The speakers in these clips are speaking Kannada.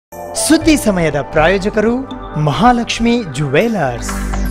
ಸುದ್ದಿ ಸಮಯದ ಪ್ರಾಯೋಜಕರು Mahalakshmi jewellers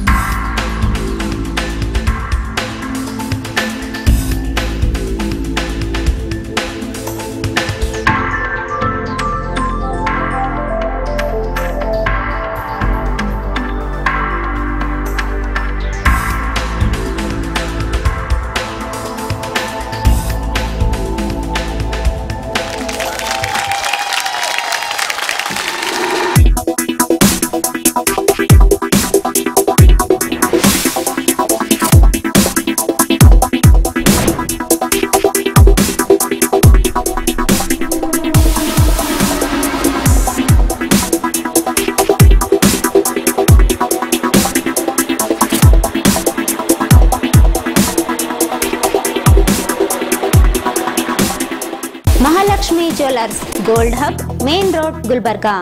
Mahalakshmi jewellers gold hub main road Gulbarga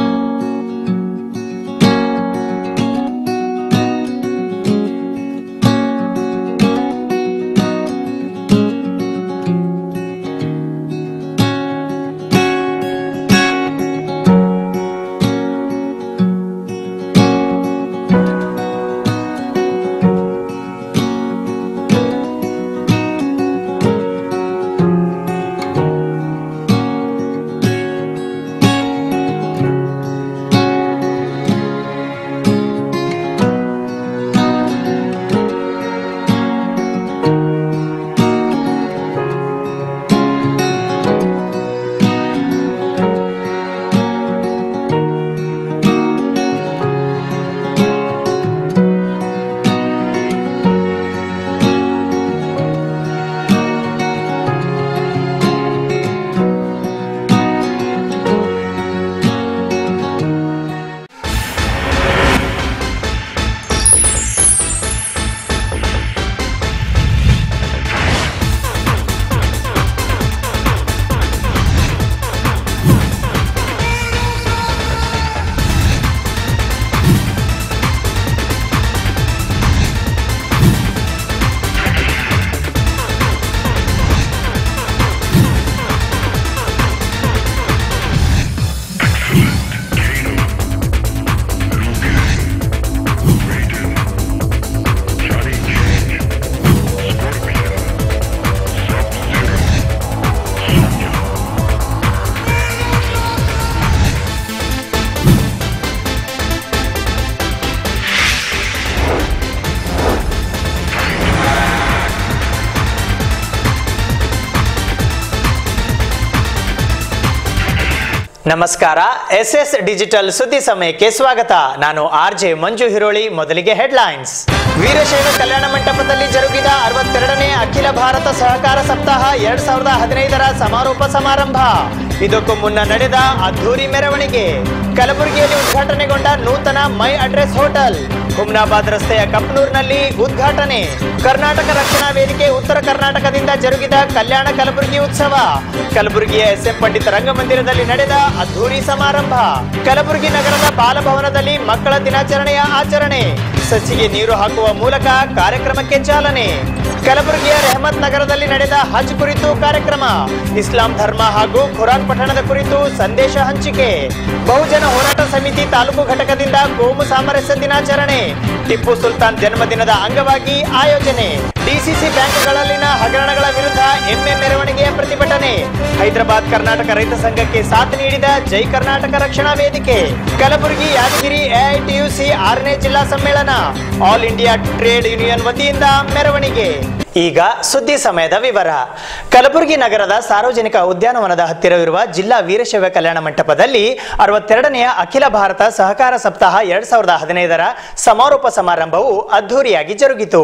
ನಮಸ್ಕಾರ ಎಸ್ ಎಸ್ ಡಿಜಿಟಲ್ ಸುದ್ದಿ ಸಮಯಕ್ಕೆ ಸ್ವಾಗತ ನಾನು ಆರ್ ಜೆ ಮಂಜು ಹಿರೋಳಿ ಮೊದಲಿಗೆ ಹೆಡ್ಲೈನ್ಸ್ ವೀರಶೈವ ಕಲ್ಯಾಣ ಮಂಟಪದಲ್ಲಿ ಜರುಗಿದ ಅರವತ್ತೆರಡನೇ ಅಖಿಲ ಭಾರತ ಸಹಕಾರ ಸಪ್ತಾಹ ಎರಡ್ ಸಾವಿರದ ಹದಿನೈದರ ಸಮಾರೋಪ ಸಮಾರಂಭ ಇದಕ್ಕೂ ಮುನ್ನ ನಡೆದ ಅದ್ಧೂರಿ ಮೆರವಣಿಗೆ ಕಲಬುರಗಿಯಲ್ಲಿ ಉದ್ಘಾಟನೆಗೊಂಡ ನೂತನ ಮೈ ಅಡ್ರೆಸ್ ಹೋಟೆಲ್ ಹುಮ್ನಾಬಾದ್ ರಸ್ತೆಯ ಕಪ್ನೂರ್ನಲ್ಲಿ ಉದ್ಘಾಟನೆ ಕರ್ನಾಟಕ ರಕ್ಷಣಾ ವೇದಿಕೆ ಉತ್ತರ ಕರ್ನಾಟಕದಿಂದ ಜರುಗಿದ ಕಲ್ಯಾಣ ಕಲಬುರಗಿ ಉತ್ಸವ ಕಲಬುರಗಿಯ ಎಸ್ ಎಂ ಪಂಡಿತ ರಂಗಮಂದಿರದಲ್ಲಿ ನಡೆದ ಅದ್ಧೂರಿ ಸಮಾರಂಭ ಕಲಬುರಗಿ ನಗರದ ಬಾಲಭವನದಲ್ಲಿ ಮಕ್ಕಳ ದಿನಾಚರಣೆಯ ಆಚರಣೆ ಸಸಿಗೆ ನೀರು ಹಾಕುವ ಮೂಲಕ ಕಾರ್ಯಕ್ರಮಕ್ಕೆ ಚಾಲನೆ ಕಲಬುರಗಿಯ ರೆಹಮತ್ ನಗರದಲ್ಲಿ ನಡೆದ ಹಜ್ ಕುರಿತು ಕಾರ್ಯಕ್ರಮ ಇಸ್ಲಾಂ ಧರ್ಮ ಹಾಗೂ ಖುರಾನ್ ಪಠಣದ ಕುರಿತು ಸಂದೇಶ ಹಂಚಿಕೆ ಬಹುಜನ ಹೋರಾಟ ಸಮಿತಿ ತಾಲೂಕು ಘಟಕದಿಂದ ಕೋಮು ಸಾಮರಸ್ಯ ದಿನಾಚರಣೆ ಟಿಪ್ಪು ಸುಲ್ತಾನ್ ಜನ್ಮದಿನದ ಅಂಗವಾಗಿ ಆಯೋಜನೆ ಡಿಸಿಸಿ ಬ್ಯಾಂಕ್ಗಳಲ್ಲಿನ ಹಗರಣಗಳ ವಿರುದ್ಧ ಎಮ್ಮೆ ಮೆರವಣಿಗೆಯ ಪ್ರತಿಭಟನೆ ಹೈದರಾಬಾದ್ ಕರ್ನಾಟಕ ರೈತ ಸಂಘಕ್ಕೆ ಸಾಥ್ ನೀಡಿದ ಜೈ ಕರ್ನಾಟಕ ರಕ್ಷಣಾ ವೇದಿಕೆ ಕಲಬುರಗಿ ಯಾದಗಿರಿ ಎಐಟಿಯುಸಿ ಆರನೇ ಜಿಲ್ಲಾ ಸಮ್ಮೇಳನ ಆಲ್ ಇಂಡಿಯಾ ಟ್ರೇಡ್ ಯೂನಿಯನ್ ವತಿಯಿಂದ ಮೆರವಣಿಗೆ ಈಗ ಸುದ್ದಿ ಸಮಯದ ವಿವರ ಕಲಬುರಗಿ ನಗರದ ಸಾರ್ವಜನಿಕ ಉದ್ಯಾನವನದ ಹತ್ತಿರವಿರುವ ಜಿಲ್ಲಾ ವೀರಶೈವ ಕಲ್ಯಾಣ ಮಂಟಪದಲ್ಲಿ ಅರವತ್ತೆರಡನೆಯ ಅಖಿಲ ಭಾರತ ಸಹಕಾರ ಸಪ್ತಾಹ ಎರಡ್ ಸಾವಿರದ ಹದಿನೈದರ ಸಮಾರೋಪ ಸಮಾರಂಭವು ಅದ್ಧೂರಿಯಾಗಿ ಜರುಗಿತು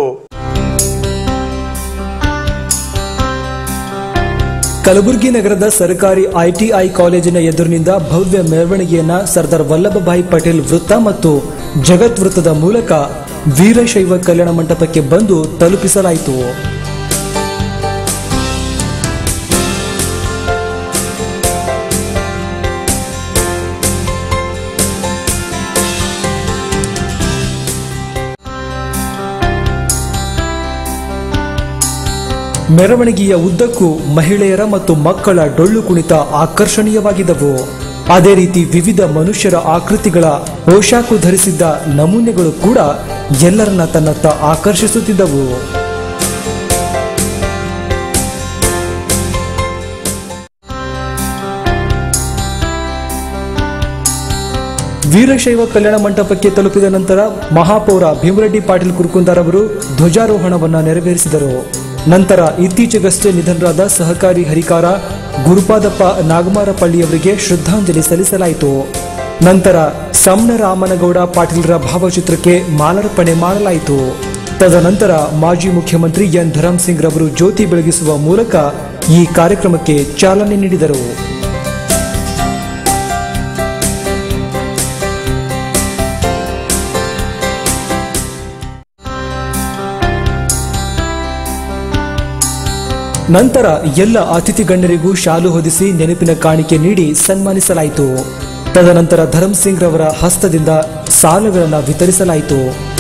ಕಲಬುರಗಿ ನಗರದ ಸರ್ಕಾರಿ ಐಟಿಐ ಕಾಲೇಜಿನ ಎದುರಿನಿಂದ ಭವ್ಯ ಮೆರವಣಿಗೆಯನ್ನ ಸರ್ದಾರ್ ವಲ್ಲಭಭಾಯಿ ಪಟೇಲ್ ವೃತ್ತ ಮತ್ತು ಜಗತ್ ವೃತ್ತದ ಮೂಲಕ ವೀರಶೈವ ಕಲ್ಯಾಣ ಮಂಟಪಕ್ಕೆ ಬಂದು ತಲುಪಿಸಲಾಯಿತು ಮೆರವಣಿಗೆಯ ಉದ್ದಕ್ಕೂ ಮಹಿಳೆಯರ ಮತ್ತು ಮಕ್ಕಳ ಡೊಳ್ಳು ಕುಣಿತ ಆಕರ್ಷಣೀಯವಾಗಿದ್ದವು ಅದೇ ರೀತಿ ವಿವಿಧ ಮನುಷ್ಯರ ಆಕೃತಿಗಳ ಪೋಷಾಕು ಧರಿಸಿದ್ದ ನಮೂನೆಗಳು ಕೂಡ ಎಲ್ಲರನ್ನ ತನ್ನತ್ತ ಆಕರ್ಷಿಸುತ್ತಿದ್ದವು ವೀರಶೈವ ಕಲ್ಯಾಣ ಮಂಟಪಕ್ಕೆ ತಲುಪಿದ ನಂತರ ಮಹಾಪೌರ ಭೀಮರೆಡ್ಡಿ ಪಾಟೀಲ್ ಕುರ್ಕುಂದಾರ್ ಅವರು ಧ್ವಜಾರೋಹಣವನ್ನ ನೆರವೇರಿಸಿದರು ನಂತರ ಇತ್ತೀಚೆಗಷ್ಟೇ ನಿಧನರಾದ ಸಹಕಾರಿ ಹರಿಕಾರ ಗುರುಪಾದಪ್ಪ ನಾಗಮಾರಪಳ್ಳಿಯವರಿಗೆ ಶ್ರದ್ಧಾಂಜಲಿ ಸಲ್ಲಿಸಲಾಯಿತು ನಂತರ ಸಮ್ನ ರಾಮನಗೌಡ ಪಾಟೀಲ್ರ ಭಾವಚಿತ್ರಕ್ಕೆ ಮಾಲಾರ್ಪಣೆ ಮಾಡಲಾಯಿತು ತದನಂತರ ಮಾಜಿ ಮುಖ್ಯಮಂತ್ರಿ ಎನ್ ಧರಮ್ ಸಿಂಗ್ ರವರು ಜ್ಯೋತಿ ಬೆಳಗಿಸುವ ಮೂಲಕ ಈ ಕಾರ್ಯಕ್ರಮಕ್ಕೆ ಚಾಲನೆ ನೀಡಿದರು ನಂತರ ಎಲ್ಲ ಅತಿಥಿ ಗಣ್ಯರಿಗೂ ಶಾಲು ಹೊದಿಸಿ ನೆನಪಿನ ಕಾಣಿಕೆ ನೀಡಿ ಸನ್ಮಾನಿಸಲಾಯಿತು ತದನಂತರ ಧರಮ್ ಸಿಂಗ್ ರವರ ಹಸ್ತದಿಂದ ಸಾಲಗಳನ್ನು ವಿತರಿಸಲಾಯಿತು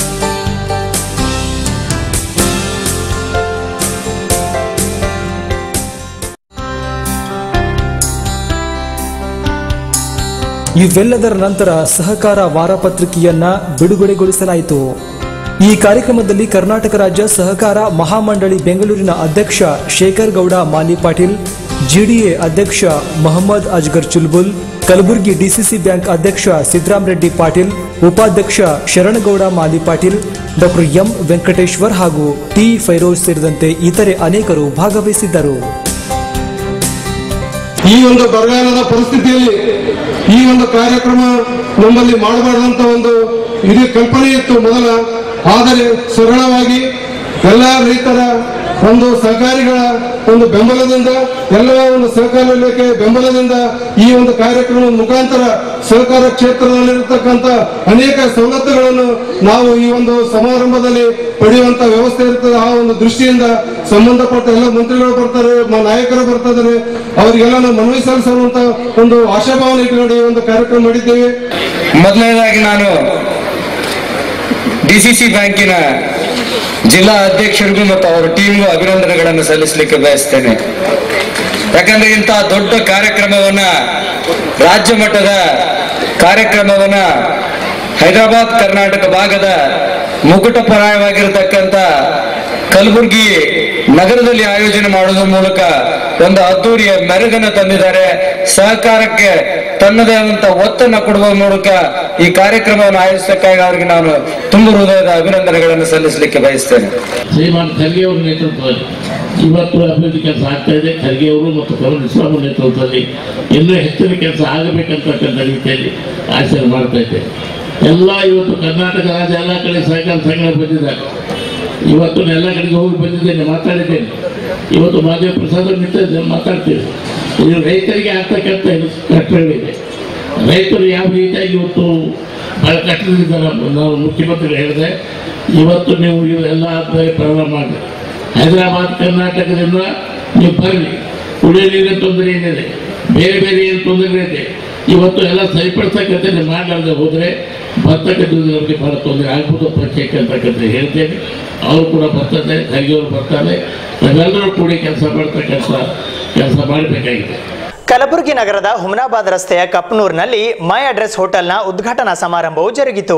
ಇವೆಲ್ಲದರ ನಂತರ ಸಹಕಾರ ವಾರಪತ್ರಿಕೆಯನ್ನ ಬಿಡುಗಡೆಗೊಳಿಸಲಾಯಿತು ಈ ಕಾರ್ಯಕ್ರಮದಲ್ಲಿ ಕರ್ನಾಟಕ ರಾಜ್ಯ ಸಹಕಾರ ಮಹಾಮಂಡಳಿ ಬೆಂಗಳೂರಿನ ಅಧ್ಯಕ್ಷ ಶೇಖರ್ ಗೌಡ ಮಾಲಿ ಪಾಟೀಲ್ ಜಿಡಿಎ ಅಧ್ಯಕ್ಷ ಮೊಹಮ್ಮದ್ ಅಜ್ಗರ್ ಚುಲ್ಬುಲ್ ಕಲಬುರಗಿ ಡಿಸಿಸಿ ಬ್ಯಾಂಕ್ ಅಧ್ಯಕ್ಷ ಸಿದ್ದರಾಮ್ ರೆಡ್ಡಿ ಪಾಟೀಲ್ ಉಪಾಧ್ಯಕ್ಷ ಶರಣಗೌಡ ಮಾಲಿ ಪಾಟೀಲ್ ಡಾಕ್ಟರ್ ಎಂ ವೆಂಕಟೇಶ್ವರ್ ಹಾಗೂ ಟಿ ಫೈರೋಜ್ ಸೇರಿದಂತೆ ಇತರೆ ಅನೇಕರು ಭಾಗವಹಿಸಿದ್ದರು ಈ ಒಂದು ಬರಗಾಲದ ಪರಿಸ್ಥಿತಿಯಲ್ಲಿ ಈ ಒಂದು ಕಾರ್ಯಕ್ರಮ ನಮ್ಮಲ್ಲಿ ಮಾಡಬಾರ್ದಂತ ಒಂದು ಇಡೀ ಕಲ್ಪನೆ ಇತ್ತು ಮೊದಲ ಆದರೆ ಸರಳವಾಗಿ ಎಲ್ಲ ರೈತರ ಒಂದು ಸಹಕಾರಿಗಳ ಒಂದು ಬೆಂಬಲದಿಂದ ಎಲ್ಲ ಒಂದು ಸಹಕಾರ ಇಲಾಖೆ ಬೆಂಬಲದಿಂದ ಈ ಒಂದು ಕಾರ್ಯಕ್ರಮದ ಮುಖಾಂತರ ಸಹಕಾರ ಕ್ಷೇತ್ರದಲ್ಲಿರತಕ್ಕಂಥ ಅನೇಕ ಸವಲತ್ತುಗಳನ್ನು ನಾವು ಈ ಒಂದು ಸಮಾರಂಭದಲ್ಲಿ ಪಡೆಯುವಂತ ವ್ಯವಸ್ಥೆ ಇರ್ತದೆ ಆ ಒಂದು ದೃಷ್ಟಿಯಿಂದ ಸಂಬಂಧಪಟ್ಟ ಎಲ್ಲ ಮಂತ್ರಿಗಳು ಬರ್ತಾರೆ ಮ- ನಾಯಕರು ಬರ್ತಾ ಇದ್ದಾರೆ ಅವರಿಗೆಲ್ಲ ನಾವು ಮನವಿ ಸಲ್ಲಿಸುವಂತ ಒಂದು ಆಶಾಭಾವನೆ ಇಟ್ಕೊಂಡು ಈ ಒಂದು ಕಾರ್ಯಕ್ರಮ ಮಾಡಿದ್ದೇವೆ ಮೊದಲನೇದಾಗಿ ನಾನು ಡಿಸಿಸಿ ಬ್ಯಾಂಕಿನ ಜಿಲ್ಲಾ ಅಧ್ಯಕ್ಷರಿಗೂ ಮತ್ತು ಅವರ ಟೀಮ್ಗೂ ಅಭಿನಂದನೆಗಳನ್ನು ಸಲ್ಲಿಸಲಿಕ್ಕೆ ಬಯಸ್ತೇನೆ ಯಾಕಂದ್ರೆ ಇಂತಹ ದೊಡ್ಡ ಕಾರ್ಯಕ್ರಮವನ್ನ ರಾಜ್ಯ ಮಟ್ಟದ ಕಾರ್ಯಕ್ರಮವನ್ನ ಹೈದರಾಬಾದ್ ಕರ್ನಾಟಕ ಭಾಗದ ಮುಕುಟಪರಾಯವಾಗಿರತಕ್ಕಂತ ಕಲಬುರಗಿ ನಗರದಲ್ಲಿ ಆಯೋಜನೆ ಮಾಡೋದ್ರ ಮೂಲಕ ಒಂದು ಅದ್ದೂರಿಯ ಮೆರುಗನ್ನು ತಂದಿದ್ದಾರೆ ಸಹಕಾರಕ್ಕೆ ತನ್ನದೇ ಆದಂತ ಒತ್ತನ್ನು ಕೊಡುವ ಮೂಲಕ ಈ ಕಾರ್ಯಕ್ರಮವನ್ನು ಆಯೋಜಿಸಕ್ಕಾಗಿ ಅವರಿಗೆ ನಾನು ತುಂಬ ಹೃದಯದ ಅಭಿನಂದನೆಗಳನ್ನು ಸಲ್ಲಿಸಲಿಕ್ಕೆ ಬಯಸ್ತೇನೆ ಶ್ರೀಮಾನ್ ಖರ್ಗೆ ಅವರ ನೇತೃತ್ವದಲ್ಲಿ ಇವತ್ತು ಅಭಿವೃದ್ಧಿ ಕೆಲಸ ಆಗ್ತಾ ಇದೆ ಖರ್ಗೆ ಅವರು ಮತ್ತು ಕರುಣ್ ಇಸ್ಲಾಂ ಅವರ ನೇತೃತ್ವದಲ್ಲಿ ಇನ್ನೂ ಹೆಚ್ಚಿನ ಕೆಲಸ ಆಗಬೇಕಂತಕ್ಕಂಥ ರೀತಿಯಲ್ಲಿ ಆಚರಣೆ ಮಾಡ್ತಾ ಇದ್ದೇವೆ ಎಲ್ಲ ಇವತ್ತು ಕರ್ನಾಟಕ ರಾಜ್ಯ ಎಲ್ಲ ಕಡೆ ಸಹಕಾರ ಸಂಘಗಳು ಬಂದಿದ್ದಾರೆ ಇವತ್ತು ನಾನು ಎಲ್ಲ ಕಡೆಗೆ ಹೋಗಿ ಬಂದಿದ್ದೇನೆ ಮಾತಾಡಿದ್ದೇನೆ ಇವತ್ತು ಮಾದೇವ ಪ್ರಸಾದ್ ಅವ್ರ ನಿಂತ ಮಾತಾಡ್ತೀವಿ ಇದು ರೈತರಿಗೆ ಆಗ್ತಕ್ಕಂಥ ಕಷ್ಟಗಳಿದೆ ರೈತರು ಯಾವ ರೀತಿಯಾಗಿ ಇವತ್ತು ಬಹಳ ಕಷ್ಟದಿದ್ದಾರೆ ನಾವು ಮುಖ್ಯಮಂತ್ರಿಗಳು ಹೇಳಿದೆ ಇವತ್ತು ನೀವು ಇವೆಲ್ಲ ಆದ್ಮೇಲೆ ಪ್ರಾರಂಭ ಮಾಡಿ ಹೈದರಾಬಾದ್ ಕರ್ನಾಟಕದಿಂದ ನೀವು ಬರಲಿ ಕುಡಿಯೋ ನೀರಿನ ತೊಂದರೆ ಏನಿದೆ ಬೇರೆ ಬೇರೆ ಏನು ತೊಂದರೆ ಇದೆ ಇವತ್ತು ಎಲ್ಲ ಸರಿಪಡಿಸ್ತಕ್ಕಂಥ ನೀವು ಮಾಡಲಾರ್ದೆ ಹೋದರೆ ಬರ್ತಕ್ಕಂಥ ನಮಗೆ ಬಹಳ ತೊಂದರೆ ಆಗ್ಬೋದು ಪಂಚಾಯತ್ ಅಂತಕ್ಕಂಥ ಹೇಳ್ತೇನೆ ಅವರು ಕೂಡ ಬರ್ತಾರೆ ಖರ್ಗೆಯವರು ಬರ್ತಾರೆ ನಾವೆಲ್ಲರೂ ಕೂಡಿ ಕೆಲಸ ಮಾಡ್ತಕ್ಕಂಥ ಕೆಲಸ ಮಾಡಬೇಕಾಗಿದೆ ಕಲಬುರಗಿ ನಗರದ ಹುಮನಾಬಾದ್ ರಸ್ತೆಯ ಕಪ್ನೂರ್ನಲ್ಲಿ ಮೈ ಅಡ್ರೆಸ್ ಹೋಟೆಲ್ನ ಉದ್ಘಾಟನಾ ಸಮಾರಂಭವು ಜರುಗಿತು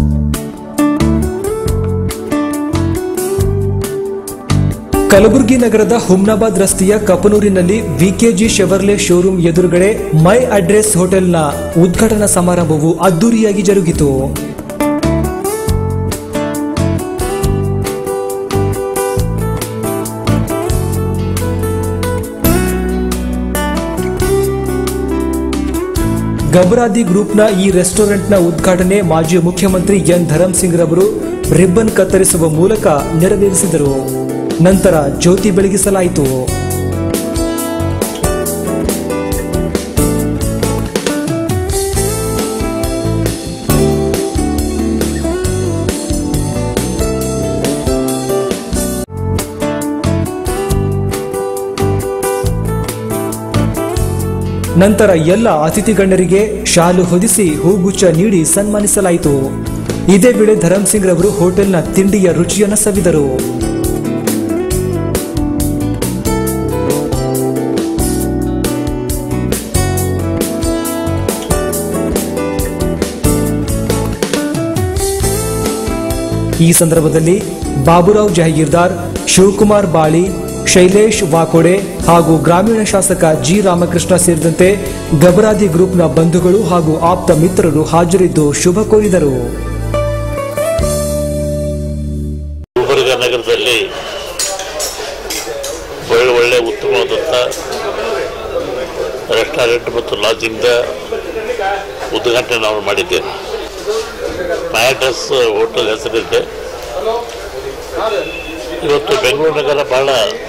ಕಲಬುರಗಿ ನಗರದ ಹುಮ್ನಾಬಾದ್ ರಸ್ತೆಯ ಕಪನೂರಿನಲ್ಲಿ ವಿಕೆಜಿ ಶೆವರ್ಲೆ ಶೋರೂಮ್ ಎದುರುಗಡೆ ಮೈ ಅಡ್ರೆಸ್ ಹೋಟೆಲ್ನ ಉದ್ಘಾಟನಾ ಸಮಾರಂಭವು ಅದ್ದೂರಿಯಾಗಿ ಜರುಗಿತು ಗಬರಾದಿ ಗ್ರೂಪ್ನ ಈ ರೆಸ್ಟೋರೆಂಟ್ನ ಉದ್ಘಾಟನೆ ಮಾಜಿ ಮುಖ್ಯಮಂತ್ರಿ ಎನ್ ಧರಮ್ ಸಿಂಗ್ ರವರು ರಿಬ್ಬನ್ ಕತ್ತರಿಸುವ ಮೂಲಕ ನೆರವೇರಿಸಿದರು ನಂತರ ಜ್ಯೋತಿ ಬೆಳಗಿಸಲಾಯಿತು ನಂತರ ಎಲ್ಲ ಅತಿಥಿ ಗಣ್ಯರಿಗೆ ಶಾಲು ಹೊದಿಸಿ ಹೂಗುಚ್ಛ ನೀಡಿ ಸನ್ಮಾನಿಸಲಾಯಿತು ಇದೇ ವೇಳೆ ಧರಮ್ ಸಿಂಗ್ ರವರು ಹೋಟೆಲ್ನ ತಿಂಡಿಯ ರುಚಿಯನ್ನು ಸವಿದರು ಈ ಸಂದರ್ಭದಲ್ಲಿ ಬಾಬುರಾವ್ ಜಹಗೀರ್ದಾರ್ ಶಿವಕುಮಾರ್ ಬಾಳಿ ಶೈಲೇಶ್ ವಾಕೋಡೆ ಹಾಗೂ ಗ್ರಾಮೀಣ ಶಾಸಕ ಜಿ ರಾಮಕೃಷ್ಣ ಸೇರಿದಂತೆ ಗಬರಾದಿ ಗ್ರೂಪ್ನ ಬಂಧುಗಳು ಹಾಗೂ ಆಪ್ತ ಮಿತ್ರರು ಹಾಜರಿದ್ದು ಶುಭ ಕೋರಿದರು ಗುಲ್ಬರ್ಗ ನಗರದಲ್ಲಿ ಒಳ್ಳೆ ಒಳ್ಳೆ ಉತ್ತಮವಾದಂಥ ರೆಸ್ಟೋರೆಂಟ್ ಮತ್ತು ಲಾಡ್ಜಿಂಗ್ದ ಉದ್ಘಾಟನೆ ನಾವು ಮಾಡಿದ್ದೇವೆ ಮೈ ಅಡ್ರೆಸ್ ಹೋಟೆಲ್ ಹೆಸರಿದೆ ಇವತ್ತು ಬೆಂಗಳೂರು ನಗರ ಬಹಳ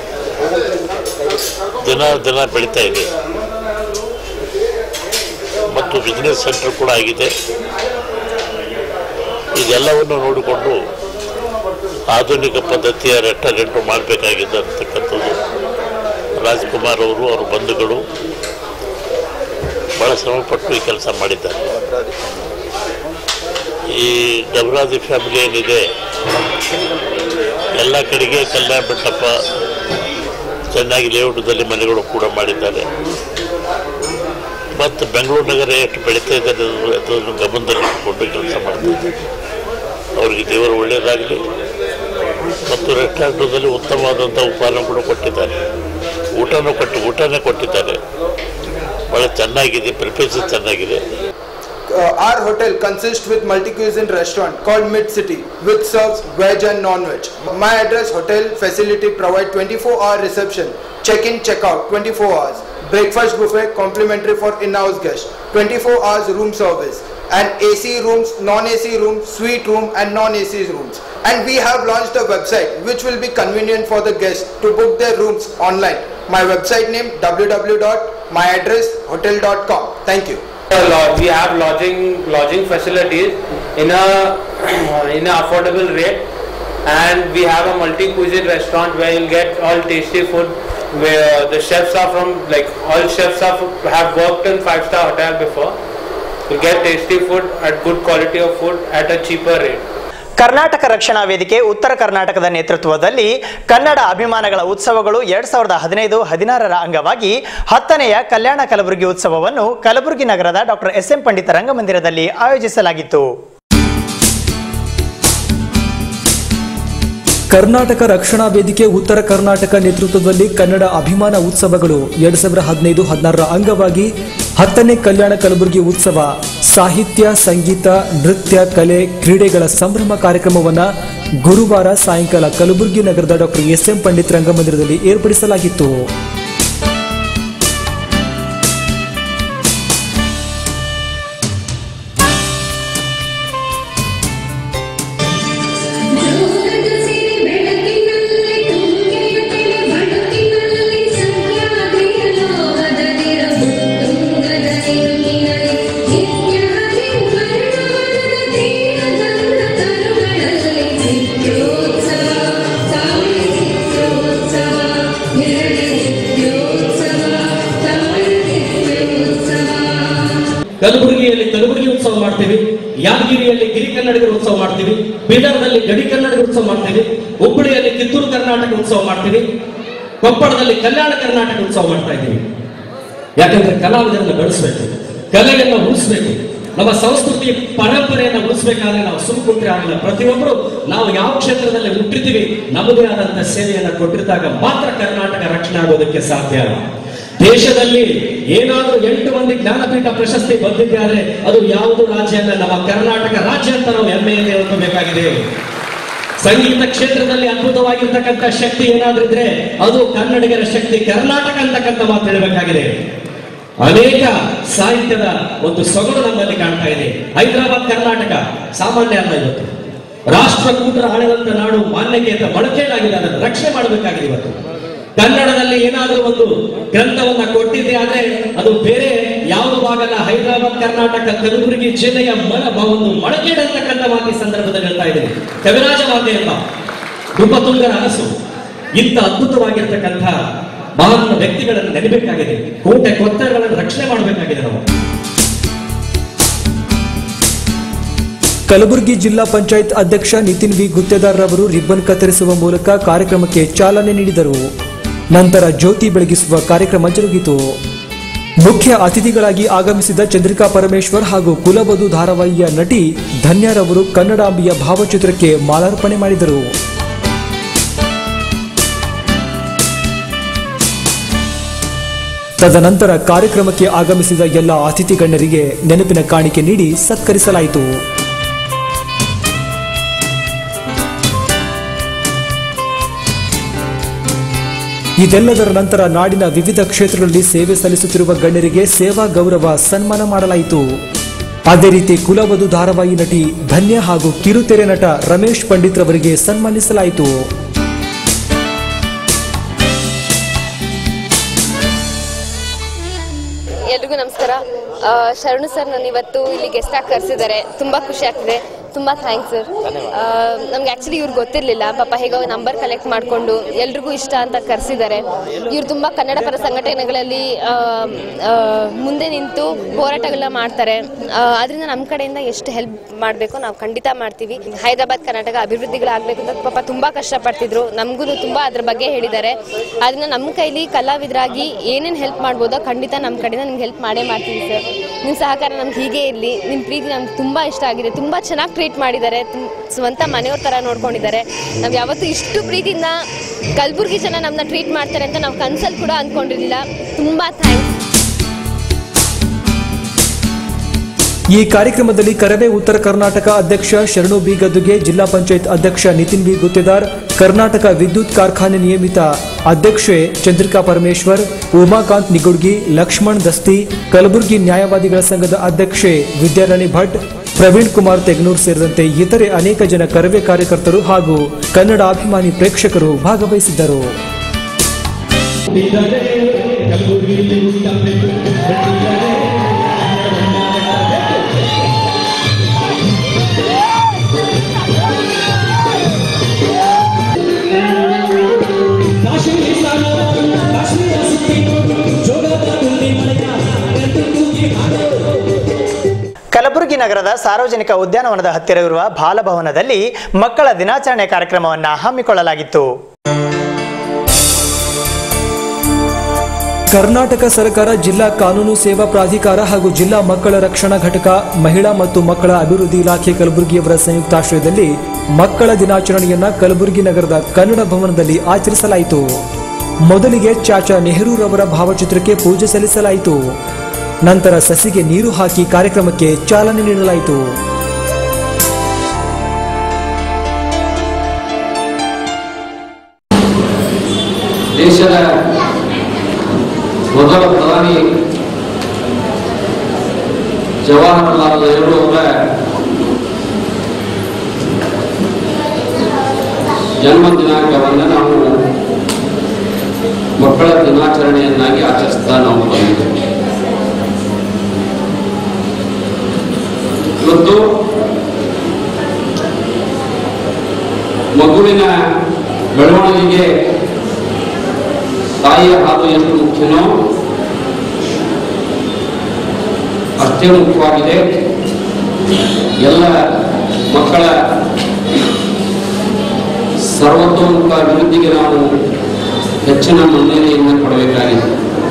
ದಿನ ದಿನ ಬೆಳೀತಾ ಇದೆ ಮತ್ತು ಬಿಸ್ನೆಸ್ ಸೆಂಟರ್ ಕೂಡ ಆಗಿದೆ ಇದೆಲ್ಲವನ್ನು ನೋಡಿಕೊಂಡು ಆಧುನಿಕ ಪದ್ಧತಿಯ ರೆಸ್ಟೋರೆಂಟು ಮಾಡಬೇಕಾಗಿದೆ ಅಂತಕ್ಕಂಥದ್ದು ರಾಜ್ಕುಮಾರ್ ಅವರು ಅವರ ಬಂಧುಗಳು ಭಾಳ ಶ್ರಮಪಟ್ಟು ಈ ಕೆಲಸ ಮಾಡಿದ್ದಾರೆ ಈ ಗಬರಾದಿ ಫ್ಯಾಮಿಲಿ ಏನಿದೆ ಎಲ್ಲ ಕಡೆಗೆ ಕಲ್ಯಾಣ ಮಂಟಪ ಚೆನ್ನಾಗಿ ಲೇಔಟದಲ್ಲಿ ಮನೆಗಳು ಕೂಡ ಮಾಡಿದ್ದಾರೆ ಮತ್ತು ಬೆಂಗಳೂರು ನಗರ ಎಷ್ಟು ಬೆಳೀತಾ ಇದ್ದಾರೆ ಅದನ್ನು ಗಮನದಲ್ಲಿಟ್ಟುಕೊಂಡು ಕೆಲಸ ಮಾಡ್ತಿದ್ದಾರೆ ಅವರಿಗೆ ದೇವರು ಒಳ್ಳೆಯದಾಗಲಿ ಮತ್ತು ರೆಸ್ಟೋರೆಂಟಲ್ಲಿ ಉತ್ತಮವಾದಂಥ ಉಪಹಾರ ಕೂಡ ಕೊಟ್ಟಿದ್ದಾರೆ ಊಟನೂ ಕೊಟ್ಟು ಊಟನೇ ಕೊಟ್ಟಿದ್ದಾರೆ ಭಾಳ ಚೆನ್ನಾಗಿದೆ ಪ್ರಿಪೇಷನ್ ಚೆನ್ನಾಗಿದೆ uh, our hotel consists with multi-cuisine restaurant called Mid City, which serves veg and non-veg. My address, hotel facility provide 24-hour reception, check-in, check-out, 24 hours. Breakfast buffet complimentary for in-house guests, 24 hours room service, and AC rooms, non-AC rooms, suite room, and non-AC rooms. And we have launched a website which will be convenient for the guests to book their rooms online. My website name www.myaddresshotel.com. Thank you. Lo- we have lodging lodging facilities in a in a affordable rate and we have a multi cuisine restaurant where you'll get all tasty food where the chefs are from like all chefs are have worked in five star hotel before you get tasty food at good quality of food at a cheaper rate Karnataka ರಕ್ಷಣಾ ವೇದಿಕೆ ಉತ್ತರ ಕರ್ನಾಟಕದ ನೇತೃತ್ವದಲ್ಲಿ ಕನ್ನಡ ಅಭಿಮಾನಗಳ ಉತ್ಸವಗಳು ಎರಡ್ ಸಾವಿರದ ಹದಿನೈದು ಹದಿನಾರರ ಅಂಗವಾಗಿ ಹತ್ತನೆಯ ಕಲ್ಯಾಣ ಕಲಬುರಗಿ ಉತ್ಸವವನ್ನು ಕಲಬುರಗಿ ನಗರದ ಡಾಕ್ಟರ್ ಎಸ್ ಎಂ ಪಂಡಿತ ರಂಗಮಂದಿರದಲ್ಲಿ ಆಯೋಜಿಸಲಾಗಿತ್ತು ಕರ್ನಾಟಕ ರಕ್ಷಣಾ ವೇದಿಕೆ ಉತ್ತರ ಕರ್ನಾಟಕ ನೇತೃತ್ವದಲ್ಲಿ ಕನ್ನಡ ಅಭಿಮಾನ ಉತ್ಸವಗಳು ಎರಡ್ ಸಾವಿರದ ಹದಿನೈದು ಹದಿನಾರರ ಅಂಗವಾಗಿ ಹತ್ತನೇ ಕಲ್ಯಾಣ ಕಲಬುರಗಿ ಉತ್ಸವ ಸಾಹಿತ್ಯ ಸಂಗೀತ ನೃತ್ಯ ಕಲೆ ಕ್ರೀಡೆಗಳ ಸಂಭ್ರಮ ಕಾರ್ಯಕ್ರಮವನ್ನ ಗುರುವಾರ ಸಾಯಂಕಾಲ ಕಲಬುರಗಿ ನಗರದ ಡಾಕ್ಟರ್ ಎಸ್ ಎಂ ಪಂಡಿತ್ ರಂಗಮಂದಿರದಲ್ಲಿ ಏರ್ಪಡಿಸಲಾಗಿತ್ತು ಕಲಬುರಗಿಯಲ್ಲಿ ಕಲಬುರಗಿ ಉತ್ಸವ ಮಾಡ್ತೀವಿ ಯಾದಗಿರಿಯಲ್ಲಿ ಗಿರಿ ಕನ್ನಡಿಗರ ಉತ್ಸವ ಮಾಡ್ತೀವಿ ಬೀದರ್ನಲ್ಲಿ ಗಡಿ ಕನ್ನಡಿಗರ ಉತ್ಸವ ಮಾಡ್ತೀವಿ ಹುಬ್ಬಳ್ಳಿಯಲ್ಲಿ ಕಿತ್ತೂರು ಕರ್ನಾಟಕ ಉತ್ಸವ ಮಾಡ್ತೀವಿ ಕೊಪ್ಪಳದಲ್ಲಿ ಕಲ್ಯಾಣ ಕರ್ನಾಟಕ ಉತ್ಸವ ಮಾಡ್ತಾ ಇದ್ದೀವಿ ಯಾಕಂದ್ರೆ ಕಲಾವಿದರನ್ನ ಬೆಳೆಸಬೇಕು ಕಲೆಯನ್ನ ಉಳಿಸ್ಬೇಕು ನಮ್ಮ ಸಂಸ್ಕೃತಿ ಪರಂಪರೆಯನ್ನ ಉಳಿಸ್ಬೇಕಾದ್ರೆ ನಾವು ಸುಮ್ ಕುಂತ್ರೆ ಆಗಲ್ಲ ಪ್ರತಿಯೊಬ್ಬರು ನಾವು ಯಾವ ಕ್ಷೇತ್ರದಲ್ಲಿ ಹುಟ್ಟಿರ್ತೀವಿ ನಮ್ಮದೇ ಆದಂತ ಸೇವೆಯನ್ನ ಕೊಟ್ಟಿದ್ದಾಗ ಮಾತ್ರ ಕರ್ನಾಟಕ ರಕ್ಷಣೆ ಆಗೋದಕ್ಕೆ ಸಾಧ್ಯ ದೇಶದಲ್ಲಿ ಏನಾದ್ರೂ ಎಂಟು ಮಂದಿ ಜ್ಞಾನಪೀಠ ಪ್ರಶಸ್ತಿ ಬಂದಿದೆ ಆದ್ರೆ ಅದು ಯಾವುದು ರಾಜ್ಯ ಅಲ್ಲ ನಮ್ಮ ಕರ್ನಾಟಕ ರಾಜ್ಯ ಅಂತ ನಾವು ಹೆಮ್ಮೆಯಿಂದ ಹೇಳ್ಕೋಬೇಕಾಗಿದೆ ಸಂಗೀತ ಕ್ಷೇತ್ರದಲ್ಲಿ ಅದ್ಭುತವಾಗಿರ್ತಕ್ಕಂಥ ಶಕ್ತಿ ಏನಾದ್ರೂ ಇದ್ರೆ ಅದು ಕನ್ನಡಿಗರ ಶಕ್ತಿ ಕರ್ನಾಟಕ ಅಂತಕ್ಕಂಥ ಮಾತು ಹೇಳಬೇಕಾಗಿದೆ ಅನೇಕ ಸಾಹಿತ್ಯದ ಒಂದು ಸೊಗಡು ನಮ್ಮಲ್ಲಿ ಕಾಣ್ತಾ ಇದೆ ಹೈದರಾಬಾದ್ ಕರ್ನಾಟಕ ಸಾಮಾನ್ಯ ಅಲ್ಲ ಇವತ್ತು ರಾಷ್ಟ್ರಕೂಟರ ಆಳಿದಂತ ನಾಡು ಮಾನ್ಯತೆಯಿಂದ ಬಳಕೆಯಾಗಿದೆ ಅದನ್ನು ರಕ್ಷಣೆ ಮಾಡಬೇಕಾಗಿದೆ ಇವತ್ತು ಕನ್ನಡದಲ್ಲಿ ಏನಾದರೂ ಒಂದು ಗ್ರಂಥವನ್ನ ಕೊಟ್ಟಿದ್ದೆ ಆದ್ರೆ ಅದು ಬೇರೆ ಯಾವುದು ಭಾಗಲ್ಲ ಹೈದರಾಬಾದ್ ಕರ್ನಾಟಕ ಕಲಬುರಗಿ ಜಿಲ್ಲೆಯ ಮನ ಒಂದು ಮೊಳಕೆಡಂತಕ್ಕಂಥ ಮಾತು ಈ ಸಂದರ್ಭದಲ್ಲಿ ಹೇಳ್ತಾ ಇದ್ದೀನಿ ಕವಿರಾಜ ಮಾತೆ ಎಂಬ ನೃಪತುಂಗರ ಅರಸು ಇಂಥ ಅದ್ಭುತವಾಗಿರ್ತಕ್ಕಂಥ ಮಹಾನ್ ವ್ಯಕ್ತಿಗಳನ್ನು ನೆನಬೇಕಾಗಿದೆ ಕೋಟೆ ಕೊತ್ತರಗಳನ್ನು ರಕ್ಷಣೆ ಮಾಡಬೇಕಾಗಿದೆ ನಾವು ಕಲಬುರಗಿ ಜಿಲ್ಲಾ ಪಂಚಾಯತ್ ಅಧ್ಯಕ್ಷ ನಿತಿನ್ ವಿ ಗುತ್ತೇದಾರ್ ರವರು ರಿಬ್ಬನ್ ಕತ್ತರಿಸುವ ಮೂಲಕ ಕಾರ್ಯಕ್ರಮಕ್ಕೆ ಚಾಲನೆ ನೀಡಿದರು ನಂತರ ಜ್ಯೋತಿ ಬೆಳಗಿಸುವ ಕಾರ್ಯಕ್ರಮ ಜರುಗಿತು ಮುಖ್ಯ ಅತಿಥಿಗಳಾಗಿ ಆಗಮಿಸಿದ ಚಂದ್ರಿಕಾ ಪರಮೇಶ್ವರ್ ಹಾಗೂ ಕುಲವಧು ಧಾರಾವಾಹಿಯ ನಟಿ ಧನ್ಯರವರು ಕನ್ನಡಾಂಬಿಯ ಭಾವಚಿತ್ರಕ್ಕೆ ಮಾಲಾರ್ಪಣೆ ಮಾಡಿದರು ತದನಂತರ ಕಾರ್ಯಕ್ರಮಕ್ಕೆ ಆಗಮಿಸಿದ ಎಲ್ಲ ಅತಿಥಿ ಗಣ್ಯರಿಗೆ ನೆನಪಿನ ಕಾಣಿಕೆ ನೀಡಿ ಸತ್ಕರಿಸಲಾಯಿತು ಇದೆಲ್ಲದರ ನಂತರ ನಾಡಿನ ವಿವಿಧ ಕ್ಷೇತ್ರಗಳಲ್ಲಿ ಸೇವೆ ಸಲ್ಲಿಸುತ್ತಿರುವ ಗಣ್ಯರಿಗೆ ಸೇವಾ ಗೌರವ ಸನ್ಮಾನ ಮಾಡಲಾಯಿತು ಅದೇ ರೀತಿ ಕುಲವಧು ಧಾರಾವಾಹಿ ನಟಿ ಧನ್ಯ ಹಾಗೂ ಕಿರುತೆರೆ ನಟ ರಮೇಶ್ ಪಂಡಿತ್ ರವರಿಗೆ ಸನ್ಮಾನಿಸಲಾಯಿತು ಎಲ್ರಿಗೂ ನಮಸ್ಕಾರ ಆ, ಶರಣು ಸರ್ ನಾನು ಇವತ್ತು ಇಲ್ಲಿ ಗೆಸ್ಟ್ ಆಗಿ ಕರೆಸಿದ್ದಾರೆ ತುಂಬಾ ಖುಷಿ ಆಗ್ತಿದೆ ತುಂಬಾ ಥ್ಯಾಂಕ್ಸ್ ಸರ್ ನಮ್ಗೆ ಆಕ್ಚುಲಿ ಇವ್ರು ಗೊತ್ತಿರಲಿಲ್ಲ ಪಾಪ ಹೇಗೋ ನಂಬರ್ ಕಲೆಕ್ಟ್ ಮಾಡಿಕೊಂಡು ಎಲ್ರಿಗೂ ಇಷ್ಟ ಅಂತ ಕರೆಸಿದ್ದಾರೆ ಇವ್ರು ತುಂಬಾ ಕನ್ನಡ ಪರ ಸಂಘಟನೆಗಳಲ್ಲಿ ಆ, ಆ, ಮುಂದೆ ನಿಂತು ಹೋರಾಟಗಳನ್ನ ಮಾಡ್ತಾರೆ ಅದರಿಂದ ನಮ್ಮ ಕಡೆಯಿಂದ ಎಷ್ಟು ಹೆಲ್ಪ್ ಮಾಡಬೇಕು ನಾವು ಖಂಡಿತ ಮಾಡ್ತೀವಿ ಹೈದರಾಬಾದ್ ಕರ್ನಾಟಕ ಅಭಿವೃದ್ಧಿಗಳಾಗಬೇಕು ಅಂತ ಪಾಪ ತುಂಬಾ ಕಷ್ಟಪಡ್ತಿದ್ರು ನಮಗೂ ತುಂಬಾ ಅದ್ರ ಬಗ್ಗೆ ಹೇಳಿದ್ದಾರೆ ಅದನ್ನ ನಮ್ಮ ಕೈಲಿ ಕಲಾವಿದರಾಗಿ ಏನೇನು ಹೆಲ್ಪ್ ಮಾಡ್ಬೋದೋ ಖಂಡಿತ ನಮ್ಮ ಕಡೆಯಿಂದ ನಿಮ್ಗೆ ಹೆಲ್ಪ್ ಮಾಡೇ ಮಾಡ್ತೀವಿ ಸರ್ ನಿಮ್ಮ ಸಹಕಾರ ನಮ್ಗೆ ಹೀಗೆ ಇರಲಿ ನಿಮ್ಮ ಪ್ರೀತಿ ನಮ್ಗೆ ತುಂಬ ಇಷ್ಟ ಆಗಿದೆ ತುಂಬ ಚೆನ್ನಾಗಿ ಟ್ರೀಟ್ ಮಾಡಿದ್ದಾರೆ ತುಂ ಸ್ವಂತ ಮನೆಯವ್ರ ಥರ ನೋಡ್ಕೊಂಡಿದ್ದಾರೆ ನಾವು ಯಾವತ್ತೂ ಇಷ್ಟು ಪ್ರೀತಿಯಿಂದ ಕಲಬುರ್ಗಿ ಜನ ನಮ್ಮನ್ನ ಟ್ರೀಟ್ ಮಾಡ್ತಾರೆ ಅಂತ ನಾವು ಕನ್ಸಲ್ಲಿ ಕೂಡ ಅಂದ್ಕೊಂಡಿರಲಿಲ್ಲ ತುಂಬ ಥ್ಯಾಂಕ್ಸ್ ಈ ಕಾರ್ಯಕ್ರಮದಲ್ಲಿ ಕರವೇ ಉತ್ತರ ಕರ್ನಾಟಕ ಅಧ್ಯಕ್ಷ ಶರಣು ಬಿ ಗದ್ದುಗೆ ಜಿಲ್ಲಾ ಪಂಚಾಯತ್ ಅಧ್ಯಕ್ಷ ನಿತಿನ್ ಬಿ ಗುತ್ತೇದಾರ್ ಕರ್ನಾಟಕ ವಿದ್ಯುತ್ ಕಾರ್ಖಾನೆ ನಿಯಮಿತ ಅಧ್ಯಕ್ಷೆ ಚಂದ್ರಿಕಾ ಪರಮೇಶ್ವರ್ ಉಮಾಕಾಂತ್ ನಿಗುಡ್ಗಿ ಲಕ್ಷ್ಮಣ್ ದಸ್ತಿ ಕಲಬುರಗಿ ನ್ಯಾಯವಾದಿಗಳ ಸಂಘದ ಅಧ್ಯಕ್ಷೆ ವಿದ್ಯಾರಾಣಿ ಭಟ್ ಪ್ರವೀಣ್ ಕುಮಾರ್ ತೆಗ್ನೂರ್ ಸೇರಿದಂತೆ ಇತರೆ ಅನೇಕ ಜನ ಕರವೇ ಕಾರ್ಯಕರ್ತರು ಹಾಗೂ ಕನ್ನಡ ಅಭಿಮಾನಿ ಪ್ರೇಕ್ಷಕರು ಭಾಗವಹಿಸಿದ್ದರು ಕಲಬುರಗಿ ನಗರದ ಸಾರ್ವಜನಿಕ ಉದ್ಯಾನವನದ ಹತ್ತಿರವಿರುವ ಬಾಲಭವನದಲ್ಲಿ ಮಕ್ಕಳ ದಿನಾಚರಣೆ ಕಾರ್ಯಕ್ರಮವನ್ನು ಹಮ್ಮಿಕೊಳ್ಳಲಾಗಿತ್ತು ಕರ್ನಾಟಕ ಸರ್ಕಾರ ಜಿಲ್ಲಾ ಕಾನೂನು ಸೇವಾ ಪ್ರಾಧಿಕಾರ ಹಾಗೂ ಜಿಲ್ಲಾ ಮಕ್ಕಳ ರಕ್ಷಣಾ ಘಟಕ ಮಹಿಳಾ ಮತ್ತು ಮಕ್ಕಳ ಅಭಿವೃದ್ಧಿ ಇಲಾಖೆ ಕಲಬುರಗಿಯವರ ಸಂಯುಕ್ತಾಶ್ರಯದಲ್ಲಿ ಮಕ್ಕಳ ದಿನಾಚರಣೆಯನ್ನ ಕಲಬುರಗಿ ನಗರದ ಕನ್ನಡ ಭವನದಲ್ಲಿ ಆಚರಿಸಲಾಯಿತು ಮೊದಲಿಗೆ ಚಾಚಾ ನೆಹರೂರವರ ಭಾವಚಿತ್ರಕ್ಕೆ ಪೂಜೆ ಸಲ್ಲಿಸಲಾಯಿತು ನಂತರ ಸಸಿಗೆ ನೀರು ಹಾಕಿ ಕಾರ್ಯಕ್ರಮಕ್ಕೆ ಚಾಲನೆ ನೀಡಲಾಯಿತು ದೇಶದ ಮೊದಲ ಪ್ರಧಾನಿ ಜವಾಹರಲಾಲ್ ನೆಹರು ಅವರ ಜನ್ಮ ದಿನಾಂಕವನ್ನು ನಾವು ಮಕ್ಕಳ ದಿನಾಚರಣೆಯನ್ನಾಗಿ ಆಚರಿಸ್ತಾ ನಾವು ಬಂದಿದ್ದೇವೆ ಇವತ್ತು ಮಗುವಿನ ಬೆಳವಣಿಗೆಗೆ ತಾಯಿಯ ಹಾಲು ಎಷ್ಟು ಮುಖ್ಯನೋ ಅಷ್ಟೇ ಮುಖ್ಯವಾಗಿದೆ ಎಲ್ಲ ಮಕ್ಕಳ ಸರ್ವತೋಮುಖ ಅಭಿವೃದ್ಧಿಗೆ ನಾವು ಹೆಚ್ಚಿನ ಮನ್ನಣೆಯನ್ನು ಕೊಡಬೇಕಾಗಿದೆ